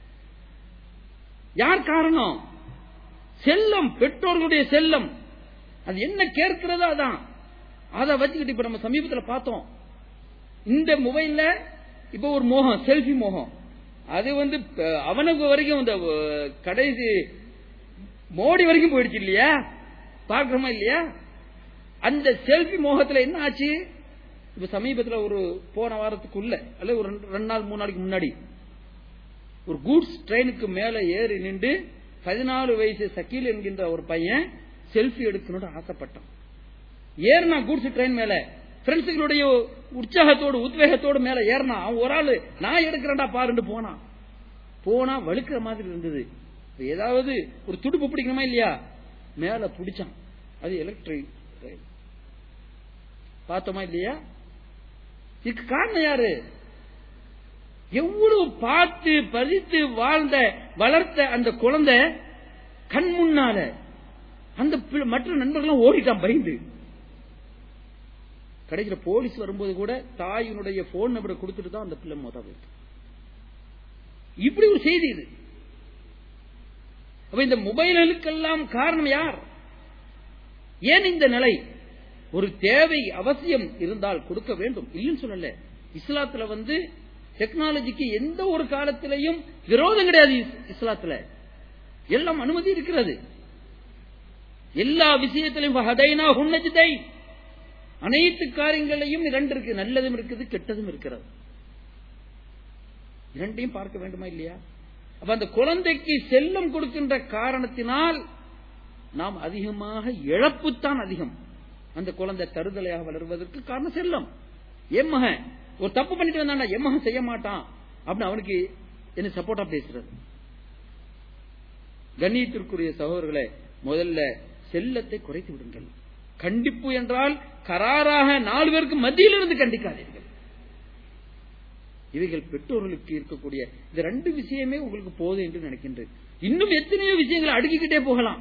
[SPEAKER 2] யார் காரணம் செல்லம் பெற்றோர்களுடைய செல்லம் அது என்ன கேட்கிறதோ அதான் அதை வச்சுக்கிட்டு இப்ப நம்ம சமீபத்தில் பார்த்தோம் இந்த மொபைல்ல இப்ப ஒரு மோகம் செல்ஃபி மோகம் அது வந்து அவனுக்கு வரைக்கும் இந்த கடைசி மோடி வரைக்கும் போயிடுச்சு இல்லையா பார்க்கிறோமா இல்லையா அந்த செல்ஃபி மோகத்துல என்ன ஆச்சு இப்ப சமீபத்தில் ஒரு போன வாரத்துக்குள்ள அல்ல ஒரு ரெண்டு நாள் மூணு நாளைக்கு முன்னாடி ஒரு கூட்ஸ் ட்ரெயினுக்கு மேல ஏறி நின்று பதினாலு வயசு சக்கீல் என்கின்ற ஒரு பையன் செல்ஃபி எடுக்கணும்னு ஆசைப்பட்டான் ஏறினா கூட்ஸ் ட்ரெயின் மேல ஃப்ரெண்ட்ஸுகளுடைய உற்சாகத்தோடு உத்வேகத்தோடு மேல ஏறினா அவன் ஒரு ஆளு நான் எடுக்கிறேன்டா பாருன்னு போனான் போனா வழுக்கிற மாதிரி இருந்தது ஏதாவது ஒரு துடுப்பு பிடிக்கணுமா இல்லையா மேல பிடிச்சான் அது எலக்ட்ரிக் ரயில் பார்த்தோமா இல்லையா இதுக்கு காரணம் யாரு எவ்வளவு பார்த்து பதித்து வாழ்ந்த வளர்த்த அந்த குழந்தை கண் முன்னால அந்த மற்ற நண்பர்களும் ஓடிட்டான் பயந்து கடைசியில் போலீஸ் வரும்போது கூட தாயினுடைய போன் நம்பரை கொடுத்துட்டு தான் அந்த பிள்ளை மோதா போயிருக்கு இப்படி ஒரு செய்தி இது அப்ப இந்த மொபைல்களுக்கெல்லாம் காரணம் யார் ஏன் இந்த நிலை ஒரு தேவை அவசியம் இருந்தால் கொடுக்க வேண்டும் இல்லைன்னு சொல்லல இஸ்லாத்துல வந்து டெக்னாலஜிக்கு எந்த ஒரு காலத்திலையும் விரோதம் கிடையாது இஸ்லாத்துல எல்லாம் அனுமதி இருக்கிறது எல்லா விஷயத்திலையும் அனைத்து காரியங்களையும் இரண்டு இருக்கு நல்லதும் இருக்குது கெட்டதும் இருக்கிறது இரண்டையும் பார்க்க வேண்டுமா இல்லையா அப்ப அந்த குழந்தைக்கு செல்லம் கொடுக்கின்ற காரணத்தினால் நாம் அதிகமாக இழப்புத்தான் அதிகம் அந்த குழந்தை தருதலையாக வளர்வதற்கு காரணம் செல்லம் என் மகன் ஒரு தப்பு பண்ணிட்டு வந்தாண்டா என் மகன் செய்ய மாட்டான் அப்படின்னு அவனுக்கு என்ன சப்போர்ட்டா பேசுறது கண்ணியத்திற்குரிய சகோதரர்களை முதல்ல செல்லத்தை குறைத்து விடுங்கள் கண்டிப்பு என்றால் கராராக நாலு பேருக்கு மத்தியில் இருந்து கண்டிக்காதீர்கள் இவைகள் பெற்றோர்களுக்கு இருக்கக்கூடிய இந்த ரெண்டு விஷயமே உங்களுக்கு போதும் என்று நினைக்கின்றேன் இன்னும் எத்தனையோ விஷயங்களை அடுக்கிக்கிட்டே போகலாம்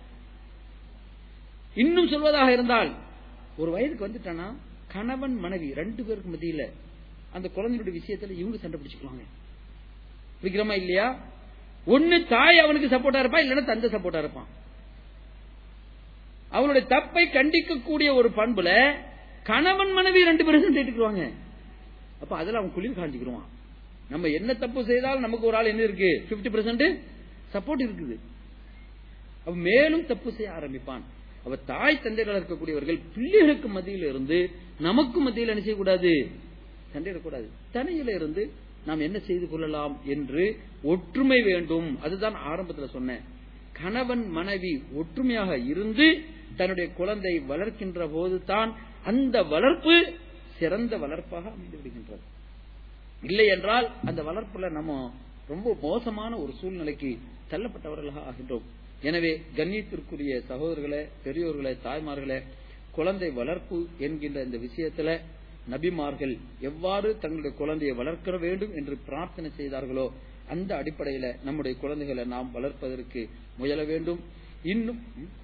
[SPEAKER 2] இன்னும் சொல்வதாக இருந்தால் ஒரு வயதுக்கு வந்துட்டானா கணவன் மனைவி ரெண்டு பேருக்கு மத்தியில அந்த குழந்தையுடைய விஷயத்துல இவங்க சண்டை பிடிச்சுக்குவாங்க விக்ரமா இல்லையா ஒண்ணு தாய் அவனுக்கு சப்போர்ட்டா இருப்பான் இல்லைன்னா தந்தை சப்போர்ட்டா இருப்பான் அவனுடைய தப்பை கண்டிக்கக்கூடிய ஒரு பண்புல கணவன் மனைவி ரெண்டு பேரும் சண்டைட்டுக்குவாங்க அப்ப அதுல அவன் குளிர் காண்டிக்கிடுவான் நம்ம என்ன தப்பு செய்தாலும் நமக்கு ஒரு ஆள் என்ன இருக்கு பிப்டி பெர்சென்ட் சப்போர்ட் இருக்குது அவ மேலும் தப்பு செய்ய ஆரம்பிப்பான் அவ தாய் தந்தைகள் இருக்கக்கூடியவர்கள் பிள்ளைகளுக்கு மத்தியில இருந்து நமக்கு மத்தியில் என்ன செய்யக்கூடாது சண்டையிடக்கூடாது தனியில இருந்து நாம் என்ன செய்து கொள்ளலாம் என்று ஒற்றுமை வேண்டும் அதுதான் ஆரம்பத்தில் சொன்னேன் கணவன் மனைவி ஒற்றுமையாக இருந்து தன்னுடைய குழந்தை வளர்க்கின்ற போதுதான் அந்த வளர்ப்பு சிறந்த வளர்ப்பாக அமைந்து விடுகின்றது இல்லை என்றால் அந்த வளர்ப்புல நம்ம ரொம்ப மோசமான ஒரு சூழ்நிலைக்கு தள்ளப்பட்டவர்களாக ஆகின்றோம் எனவே கண்ணியத்திற்குரிய சகோதரர்களே பெரியோர்களே தாய்மார்களே குழந்தை வளர்ப்பு என்கின்ற இந்த விஷயத்துல நபிமார்கள் எவ்வாறு தங்களுடைய குழந்தையை வளர்க்க வேண்டும் என்று பிரார்த்தனை செய்தார்களோ அந்த அடிப்படையில நம்முடைய குழந்தைகளை நாம் வளர்ப்பதற்கு முயல வேண்டும் இன்னும்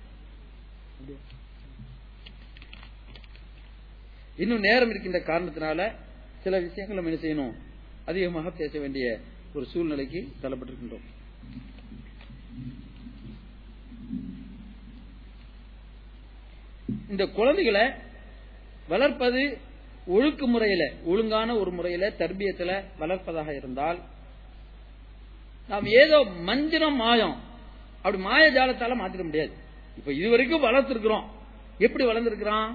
[SPEAKER 2] இன்னும் நேரம் இருக்கின்ற காரணத்தினால சில விஷயங்கள் நம்ம என்ன செய்யணும் அதிகமாக பேச வேண்டிய ஒரு சூழ்நிலைக்கு தள்ளப்பட்டிருக்கின்றோம் இந்த குழந்தைகளை வளர்ப்பது ஒழுக்கு முறையில ஒழுங்கான ஒரு முறையில தர்பியத்துல வளர்ப்பதாக இருந்தால் நாம் ஏதோ மந்திரம் மாயம் அப்படி மாயஜாலத்தால மாத்திட முடியாது இப்ப இதுவரைக்கும் வளர்த்திருக்கிறோம் எப்படி வளர்ந்திருக்கிறான்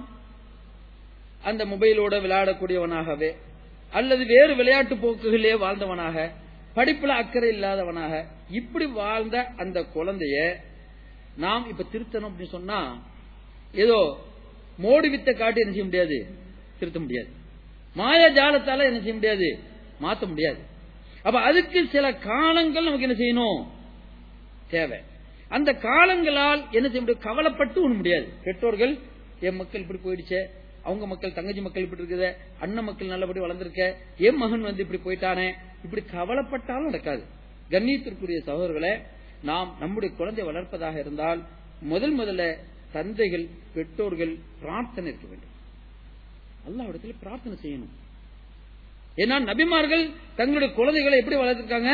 [SPEAKER 2] அந்த மொபைலோட விளையாடக்கூடியவனாகவே அல்லது வேறு விளையாட்டு போக்குகளிலே வாழ்ந்தவனாக படிப்புல அக்கறை இல்லாதவனாக இப்படி வாழ்ந்த அந்த குழந்தைய நாம் இப்ப திருத்தணும் அப்படின்னு சொன்னா ஏதோ மோடி வித்த காட்டி என்ன செய்ய முடியாது திருத்த முடியாது மாயாஜாலத்தால என்ன செய்ய முடியாது மாத்த முடியாது அப்ப அதுக்கு சில காலங்கள் நமக்கு என்ன செய்யணும் தேவை அந்த காலங்களால் என்ன செய்ய முடியும் கவலைப்பட்டு ஒண்ணு முடியாது பெற்றோர்கள் என் மக்கள் இப்படி போயிடுச்சே அவங்க மக்கள் தங்கச்சி மக்கள் இப்படி இருக்குது அண்ணன் மக்கள் நல்லபடி வளர்ந்திருக்க என் மகன் வந்து இப்படி போயிட்டானே இப்படி கவலைப்பட்டாலும் நடக்காது கண்ணியத்திற்குரிய சகோதரர்களை நாம் நம்முடைய குழந்தை வளர்ப்பதாக இருந்தால் முதல் முதல்ல தந்தைகள் பெற்றோர்கள் பிரார்த்தனை இருக்க வேண்டும் அல்லாவிடத்துல பிரார்த்தனை செய்யணும் ஏன்னா நபிமார்கள் தங்களுடைய குழந்தைகளை எப்படி வளர்த்திருக்காங்க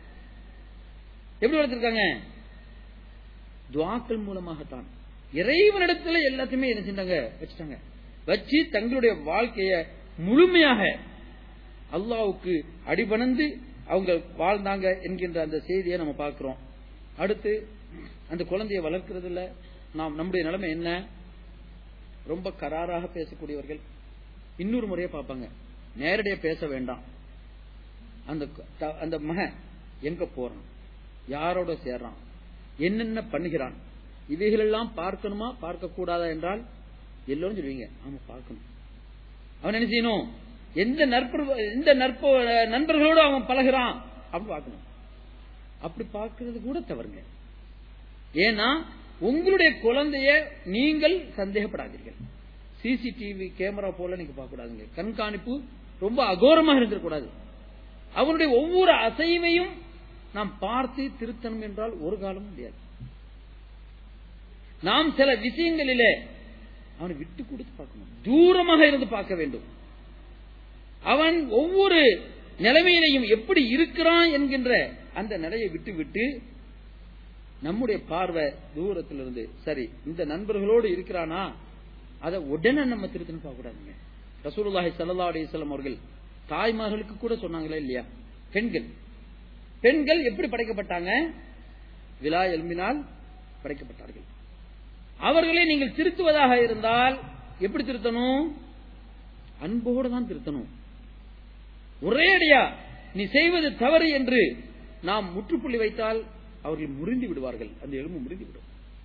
[SPEAKER 2] எப்படி வளர்த்திருக்காங்க துவாக்கள் மூலமாகத்தான் இறைவனிடத்துல எல்லாத்தையுமே என்ன செஞ்சாங்க வச்சுட்டாங்க வச்சு தங்களுடைய வாழ்க்கைய முழுமையாக அல்லாவுக்கு அடிபணந்து அவங்க வாழ்ந்தாங்க என்கின்ற அந்த செய்தியை நம்ம பார்க்கிறோம் அடுத்து அந்த குழந்தையை வளர்க்கறதுல நாம் நம்முடைய நிலைமை என்ன ரொம்ப கராராக பேசக்கூடியவர்கள் இன்னொரு முறையை பார்ப்பாங்க நேரடியா பேச வேண்டாம் அந்த அந்த மகன் எங்க போறான் யாரோட சேர்றான் என்னென்ன பண்ணுகிறான் இவைகளெல்லாம் பார்க்கணுமா பார்க்க கூடாதா என்றால் எல்லோரும் சொல்லுவீங்க ஆமா பார்க்கணும் அவன் என்ன செய்யணும் எந்த நற்ப எந்த நற்ப நண்பர்களோடு அவன் பழகிறான் அப்படி பார்க்கணும் அப்படி பார்க்கறது கூட தவறுங்க ஏன்னா உங்களுடைய குழந்தைய நீங்கள் சந்தேகப்படாதீர்கள் சிசிடிவி கேமரா போல நீங்க பார்க்க கூடாதுங்க கண்காணிப்பு ரொம்ப அகோரமாக இருந்திருக்கூடாது அவனுடைய ஒவ்வொரு அசைவையும் நாம் பார்த்து திருத்தணும் என்றால் ஒரு காலம் முடியாது நாம் சில விஷயங்களிலே அவனை விட்டு கொடுத்து பார்க்கணும் தூரமாக இருந்து பார்க்க வேண்டும் அவன் ஒவ்வொரு நிலைமையிலையும் எப்படி இருக்கிறான் என்கின்ற அந்த நிலையை விட்டு விட்டு நம்முடைய பார்வை தூரத்திலிருந்து சரி இந்த நண்பர்களோடு இருக்கிறானா அதை உடனே நம்ம திருத்தணும் பார்க்க கூடாதுங்க ரசூலுல்லாஹி சல்லா அலிஸ்லாம் அவர்கள் தாய்மார்களுக்கு கூட சொன்னாங்களே இல்லையா பெண்கள் பெண்கள் எப்படி படைக்கப்பட்டாங்க விழா எலும்பினால் படைக்கப்பட்டார்கள் அவர்களை நீங்கள் திருத்துவதாக இருந்தால் எப்படி திருத்தணும் அன்போடு தான் திருத்தணும் ஒரே அடியா நீ செய்வது தவறு என்று நாம் முற்றுப்புள்ளி வைத்தால் அவர்கள் முறிந்து விடுவார்கள் அந்த எலும்பு முறிந்து விடும்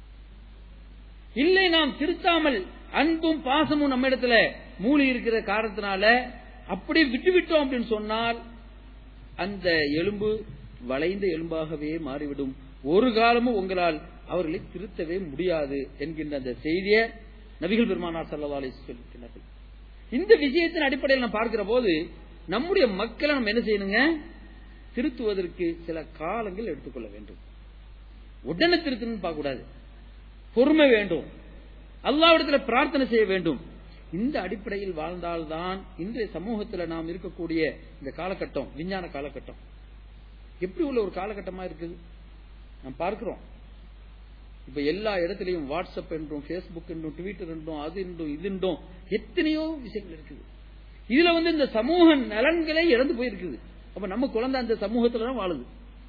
[SPEAKER 2] இல்லை நாம் திருத்தாமல் அன்பும் பாசமும் நம்ம இடத்துல மூலி இருக்கிற காரணத்தினால அப்படி விட்டுவிட்டோம் அப்படின்னு சொன்னால் அந்த எலும்பு வளைந்த எலும்பாகவே மாறிவிடும் ஒரு காலமும் உங்களால் அவர்களை திருத்தவே முடியாது என்கின்ற அந்த செய்தியை நபிகள் பெருமானார் சல்லா அலி சொல்லியிருக்கிறார்கள் இந்த விஷயத்தின் அடிப்படையில் நாம் பார்க்கிற போது நம்முடைய மக்களை நம்ம என்ன செய்யணுங்க திருத்துவதற்கு சில காலங்கள் எடுத்துக்கொள்ள வேண்டும் உடனே திருத்தணும்னு பார்க்க கூடாது பொறுமை வேண்டும் அல்லாவிடத்துல பிரார்த்தனை செய்ய வேண்டும் இந்த அடிப்படையில் வாழ்ந்தால்தான் இன்றைய சமூகத்தில் நாம் இருக்கக்கூடிய இந்த காலகட்டம் விஞ்ஞான காலகட்டம் எப்படி உள்ள ஒரு காலகட்டமா இருக்குது நாம் பார்க்கிறோம் இப்ப எல்லா இடத்துலயும் வாட்ஸ்அப் என்றும் பேஸ்புக் என்றும் ட்விட்டர் என்றும் அது என்றும் இது என்றும் எத்தனையோ விஷயங்கள் இருக்குது இதுல வந்து இந்த சமூக நலன்களே இழந்து போயிருக்குது அப்ப நம்ம குழந்தை அந்த சமூகத்துல தான் வாழுது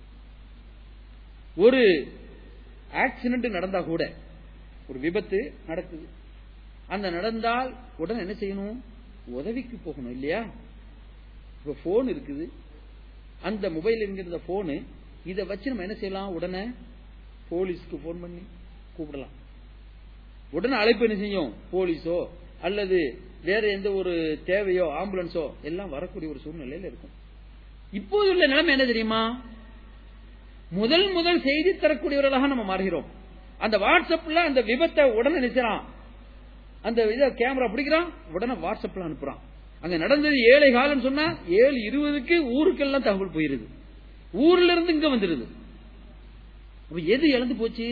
[SPEAKER 2] ஒரு ஆக்சிடென்ட் நடந்தா கூட ஒரு விபத்து நடக்குது அந்த நடந்தால் உடனே என்ன செய்யணும் உதவிக்கு போகணும் இல்லையா இப்ப போன் இருக்குது அந்த மொபைல் என்கிற போனு இதை வச்சு நம்ம என்ன செய்யலாம் உடனே போலீஸ்க்கு போன் பண்ணி கூப்பிடலாம் உடனே அழைப்பு என்ன செய்யும் போலீஸோ அல்லது வேற எந்த ஒரு தேவையோ ஆம்புலன்ஸோ எல்லாம் வரக்கூடிய ஒரு சூழ்நிலையில இருக்கும் இப்போது உள்ள நிலைமை என்ன தெரியுமா முதல் முதல் செய்தி தரக்கூடியவர்களாக நம்ம மாறுகிறோம் அந்த வாட்ஸ்அப்ல அந்த விபத்தை உடனே நினைச்சான் அந்த இதை கேமரா பிடிக்கிறான் உடனே வாட்ஸ்அப்ல அனுப்புறான் அங்க நடந்தது ஏழை காலம் சொன்னா ஏழு இருபதுக்கு ஊருக்கெல்லாம் தகவல் போயிருது ஊர்ல இருந்து இங்க வந்துருது அப்ப எது இழந்து போச்சு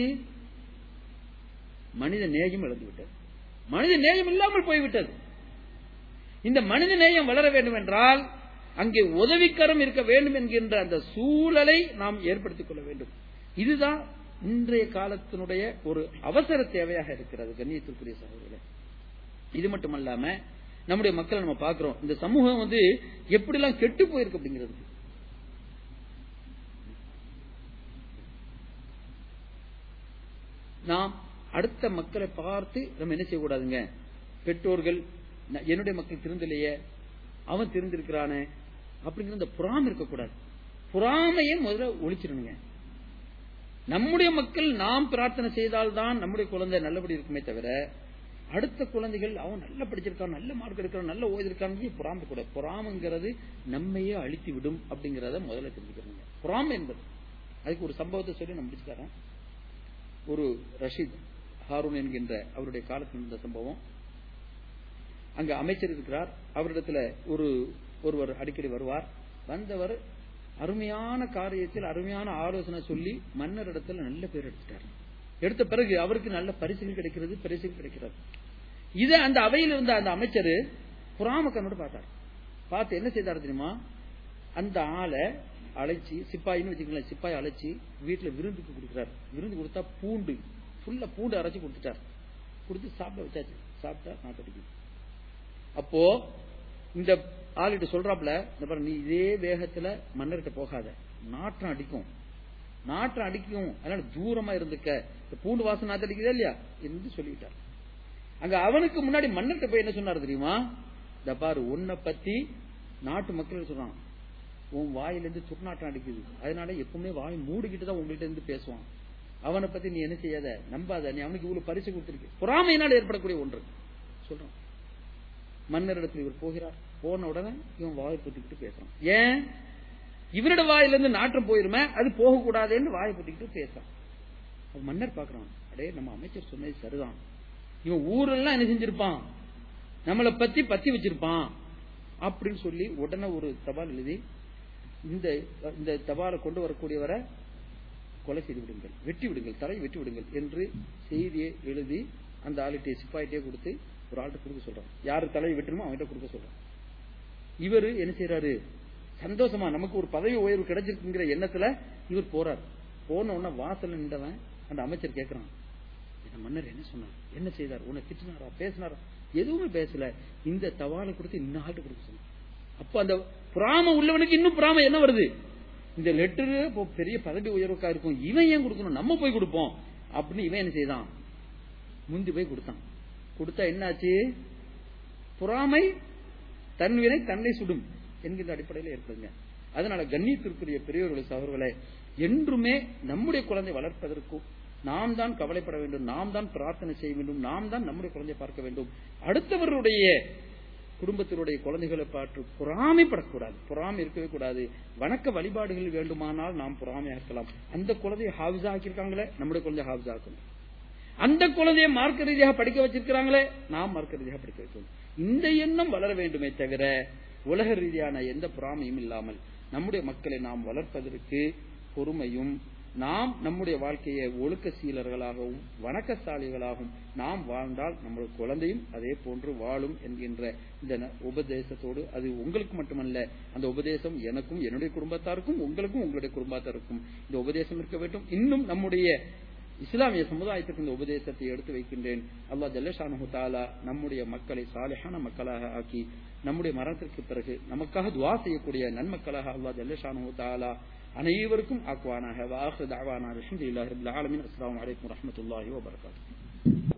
[SPEAKER 2] மனித நேயம் இழந்து விட்டது மனித நேயம் இல்லாமல் போய்விட்டது இந்த மனித நேயம் வளர வேண்டும் என்றால் அங்கே உதவிக்கரம் இருக்க வேண்டும் என்கின்ற அந்த சூழலை நாம் ஏற்படுத்திக் கொள்ள வேண்டும் இதுதான் இன்றைய காலத்தினுடைய ஒரு அவசர தேவையாக இருக்கிறது கண்ணியத்திற்குரிய சகோதரர்களே இது மட்டுமல்லாம நம்முடைய மக்களை நம்ம பார்க்கிறோம் இந்த சமூகம் வந்து எப்படிலாம் கெட்டு போயிருக்கு அப்படிங்கிறது நாம் அடுத்த மக்களை பார்த்து நம்ம என்ன செய்யக்கூடாதுங்க பெற்றோர்கள் ந- என்னுடைய மக்கள் திருந்தலையே அவன் திருந்திருக்கிறானே அப்படிங்கிற இந்த புறாம இருக்கக்கூடாது புறாமையே முதல்ல ஒழிச்சிடணுங்க நம்முடைய மக்கள் நாம் பிரார்த்தனை செய்தால்தான் நம்முடைய குழந்தை நல்லபடி இருக்குமே தவிர அடுத்த குழந்தைகள் அவன் நல்லா படிச்சிருக்கான் நல்ல மார்க் எடுக்கிறான் நல்ல ஓய்திருக்காங்க பொறாமை கூட பொறாமைங்கிறது நம்மையே அழித்து விடும் அப்படிங்கறத முதல்ல தெரிஞ்சுக்கணுங்க பொறாமை என்பது அதுக்கு ஒரு சம்பவத்தை சொல்லி நான் முடிச்சுக்கிறேன் ஒரு ரஷீத் ஹாரூன் என்கின்ற அவருடைய காலத்தில் இருந்த சம்பவம் அங்க அமைச்சர் இருக்கிறார் அவரிடத்துல ஒரு ஒருவர் அடிக்கடி வருவார் வந்தவர் அருமையான காரியத்தில் அருமையான ஆலோசனை சொல்லி மன்னர் இடத்துல நல்ல பேர் எடுத்துட்டார் எடுத்த பிறகு அவருக்கு நல்ல பரிசுகள் கிடைக்கிறது பரிசுகள் கிடைக்கிறது இதை அந்த அவையில் இருந்த அந்த அமைச்சர் புறாமக்கனோடு பார்த்தார் பார்த்து என்ன செய்தார் தெரியுமா அந்த ஆளை அழைச்சி சிப்பாயின்னு வச்சுக்கலாம் சிப்பாய் அழைச்சி வீட்டுல விருந்துக்கு கொடுக்குறாரு விருந்து கொடுத்தா பூண்டு ஃபுல்லா பூண்டு அரைச்சு கொடுத்துட்டார் கொடுத்து சாப்பிட வச்சாச்சு சாப்பிட்டா நாட்டடிக்கும் அப்போ இந்த ஆளுகிட்ட சொல்றாப்ல இந்த பாரு நீ இதே வேகத்துல மன்னர்கிட்ட போகாத நாற்றம் அடிக்கும் நாற்றம் அடிக்கும் அதனால தூரமா இருந்துக்க இந்த பூண்டு வாசனை நாத்து அடிக்குதா இல்லையா என்று சொல்லிட்டார் அங்க அவனுக்கு முன்னாடி மன்னர்கிட்ட போய் என்ன சொன்னார் தெரியுமா இந்த பாரு உன்னை பத்தி நாட்டு மக்கள் சொல்றான் உன் வாயிலிருந்து துர்நாற்றம் அடிக்குது அதனால எப்பவுமே வாய் மூடிக்கிட்டு தான் உங்கள்கிட்ட இருந்து பேசுவான் அவனை பத்தி நீ என்ன செய்யாத நம்பாத நீ அவனுக்கு இவ்வளவு பரிசு கொடுத்திருக்கு பொறாமையினால் ஏற்படக்கூடிய ஒன்று சொல்றான் மன்னரிடத்தில் இவர் போகிறார் போன உடனே இவன் வாயை பொத்திக்கிட்டு பேசுறான் ஏன் இவனோட வாயிலிருந்து நாற்றம் போயிருமே அது போகக்கூடாதுன்னு வாயை பொத்திக்கிட்டு பேசுறான் அப்ப மன்னர் பாக்குறான் அடே நம்ம அமைச்சர் சொன்னது சரிதான் இவன் ஊரெல்லாம் என்ன செஞ்சிருப்பான் நம்மளை பத்தி பத்தி வச்சிருப்பான் அப்படின்னு சொல்லி உடனே ஒரு தபால் எழுதி இந்த இந்த தபாலை கொண்டு வரக்கூடியவரை கொலை செய்து விடுங்கள் வெட்டி விடுங்கள் தலை வெட்டி விடுங்கள் என்று செய்தியை எழுதி அந்த ஆளுகிட்ட சிப்பாயிட்டே கொடுத்து ஒரு ஆள்கிட்ட கொடுக்க சொல்றான் யாரு தலையை வெட்டணுமோ அவன்கிட்ட கொடுக்க சொல்றான் இவரு என்ன செய்யறாரு சந்தோஷமா நமக்கு ஒரு பதவி உயர்வு கிடைச்சிருக்குங்கிற எண்ணத்துல இவர் போறார் போன உடனே வாசல்ல நின்றவன் அந்த அமைச்சர் கேட்கிறான் இந்த மன்னர் என்ன சொன்னார் என்ன செய்தார் உன்னை திட்டினாரா பேசினாரா எதுவுமே பேசல இந்த தவாலை கொடுத்து இன்னும் ஆள்கிட்ட கொடுக்க சொன்னார் அப்ப அந்த புறாம உள்ளவனுக்கு இன்னும் புறாம என்ன வருது இந்த லெட்டரு இப்போ பெரிய பதவி உயர்வுக்கா இருக்கும் இவன் ஏன் கொடுக்கணும் நம்ம போய் கொடுப்போம் அப்படின்னு இவன் என்ன செய்தான் முந்தி போய் கொடுத்தான் கொடுத்தா என்னாச்சு பொறாமை தன்வினை தன்னை சுடும் என்கின்ற அடிப்படையில் ஏற்படுங்க அதனால கண்ணியத்திற்குரிய பெரியவர்களை சகோதரர்களே என்றுமே நம்முடைய குழந்தை வளர்ப்பதற்கும் நாம் தான் கவலைப்பட வேண்டும் நாம் தான் பிரார்த்தனை செய்ய வேண்டும் நாம் தான் நம்முடைய குழந்தையை பார்க்க வேண்டும் அடுத்தவருடைய குடும்பத்தினுடைய குழந்தைகளை பார்த்து பொறாமைப்படக்கூடாது பொறாமை இருக்கவே கூடாது வணக்க வழிபாடுகள் வேண்டுமானால் நாம் பொறாமையா இருக்கலாம் அந்த குழந்தையை ஹாவிஸா ஆக்கியிருக்காங்களே நம்முடைய குழந்தை ஹாவிஸா ஆக்கணும் அந்த குழந்தையை மார்க்க ரீதியாக படிக்க வச்சிருக்கிறாங்களே நாம் மார்க்க ரீதியாக படிக்க வைக்கணும் இந்த எண்ணம் வளர வேண்டுமே தவிர உலக ரீதியான எந்த பொறாமையும் இல்லாமல் நம்முடைய மக்களை நாம் வளர்ப்பதற்கு பொறுமையும் நாம் நம்முடைய வாழ்க்கையை ஒழுக்க சீலர்களாகவும் வணக்கசாலிகளாகவும் நாம் வாழ்ந்தால் நம்முடைய குழந்தையும் அதே போன்று வாழும் என்கின்ற இந்த ந- உபதேசத்தோடு அது உங்களுக்கு மட்டுமல்ல அந்த உபதேசம் எனக்கும் என்னுடைய குடும்பத்தாருக்கும் உங்களுக்கும் உங்களுடைய குடும்பத்தாருக்கும் இந்த உபதேசம் இருக்க வேண்டும் இன்னும் நம்முடைய இஸ்லாமிய சமுதாயத்துக்கு இந்த உபதேசத்தை எடுத்து வைக்கின்றேன் அல்லாஹ் ஜல்லஷானு தாலா நம்முடைய மக்களை சாலிஹான மக்களாக ஆக்கி நம்முடைய மரணத்திற்கு பிறகு நமக்காக துவா செய்யக்கூடிய நன்மக்களாக அல்லாஹ் ஜல்லஷானு தாலா அனைவருக்கும் ஆக்குவானாக வாஹு தாவானா அல்ஹம்துலில்லாஹி ரப்பில் ஆலமீன் அஸ்ஸலாமு அலைக்கும் வரஹ்மத்துல்லாஹி வபரகாத்துஹு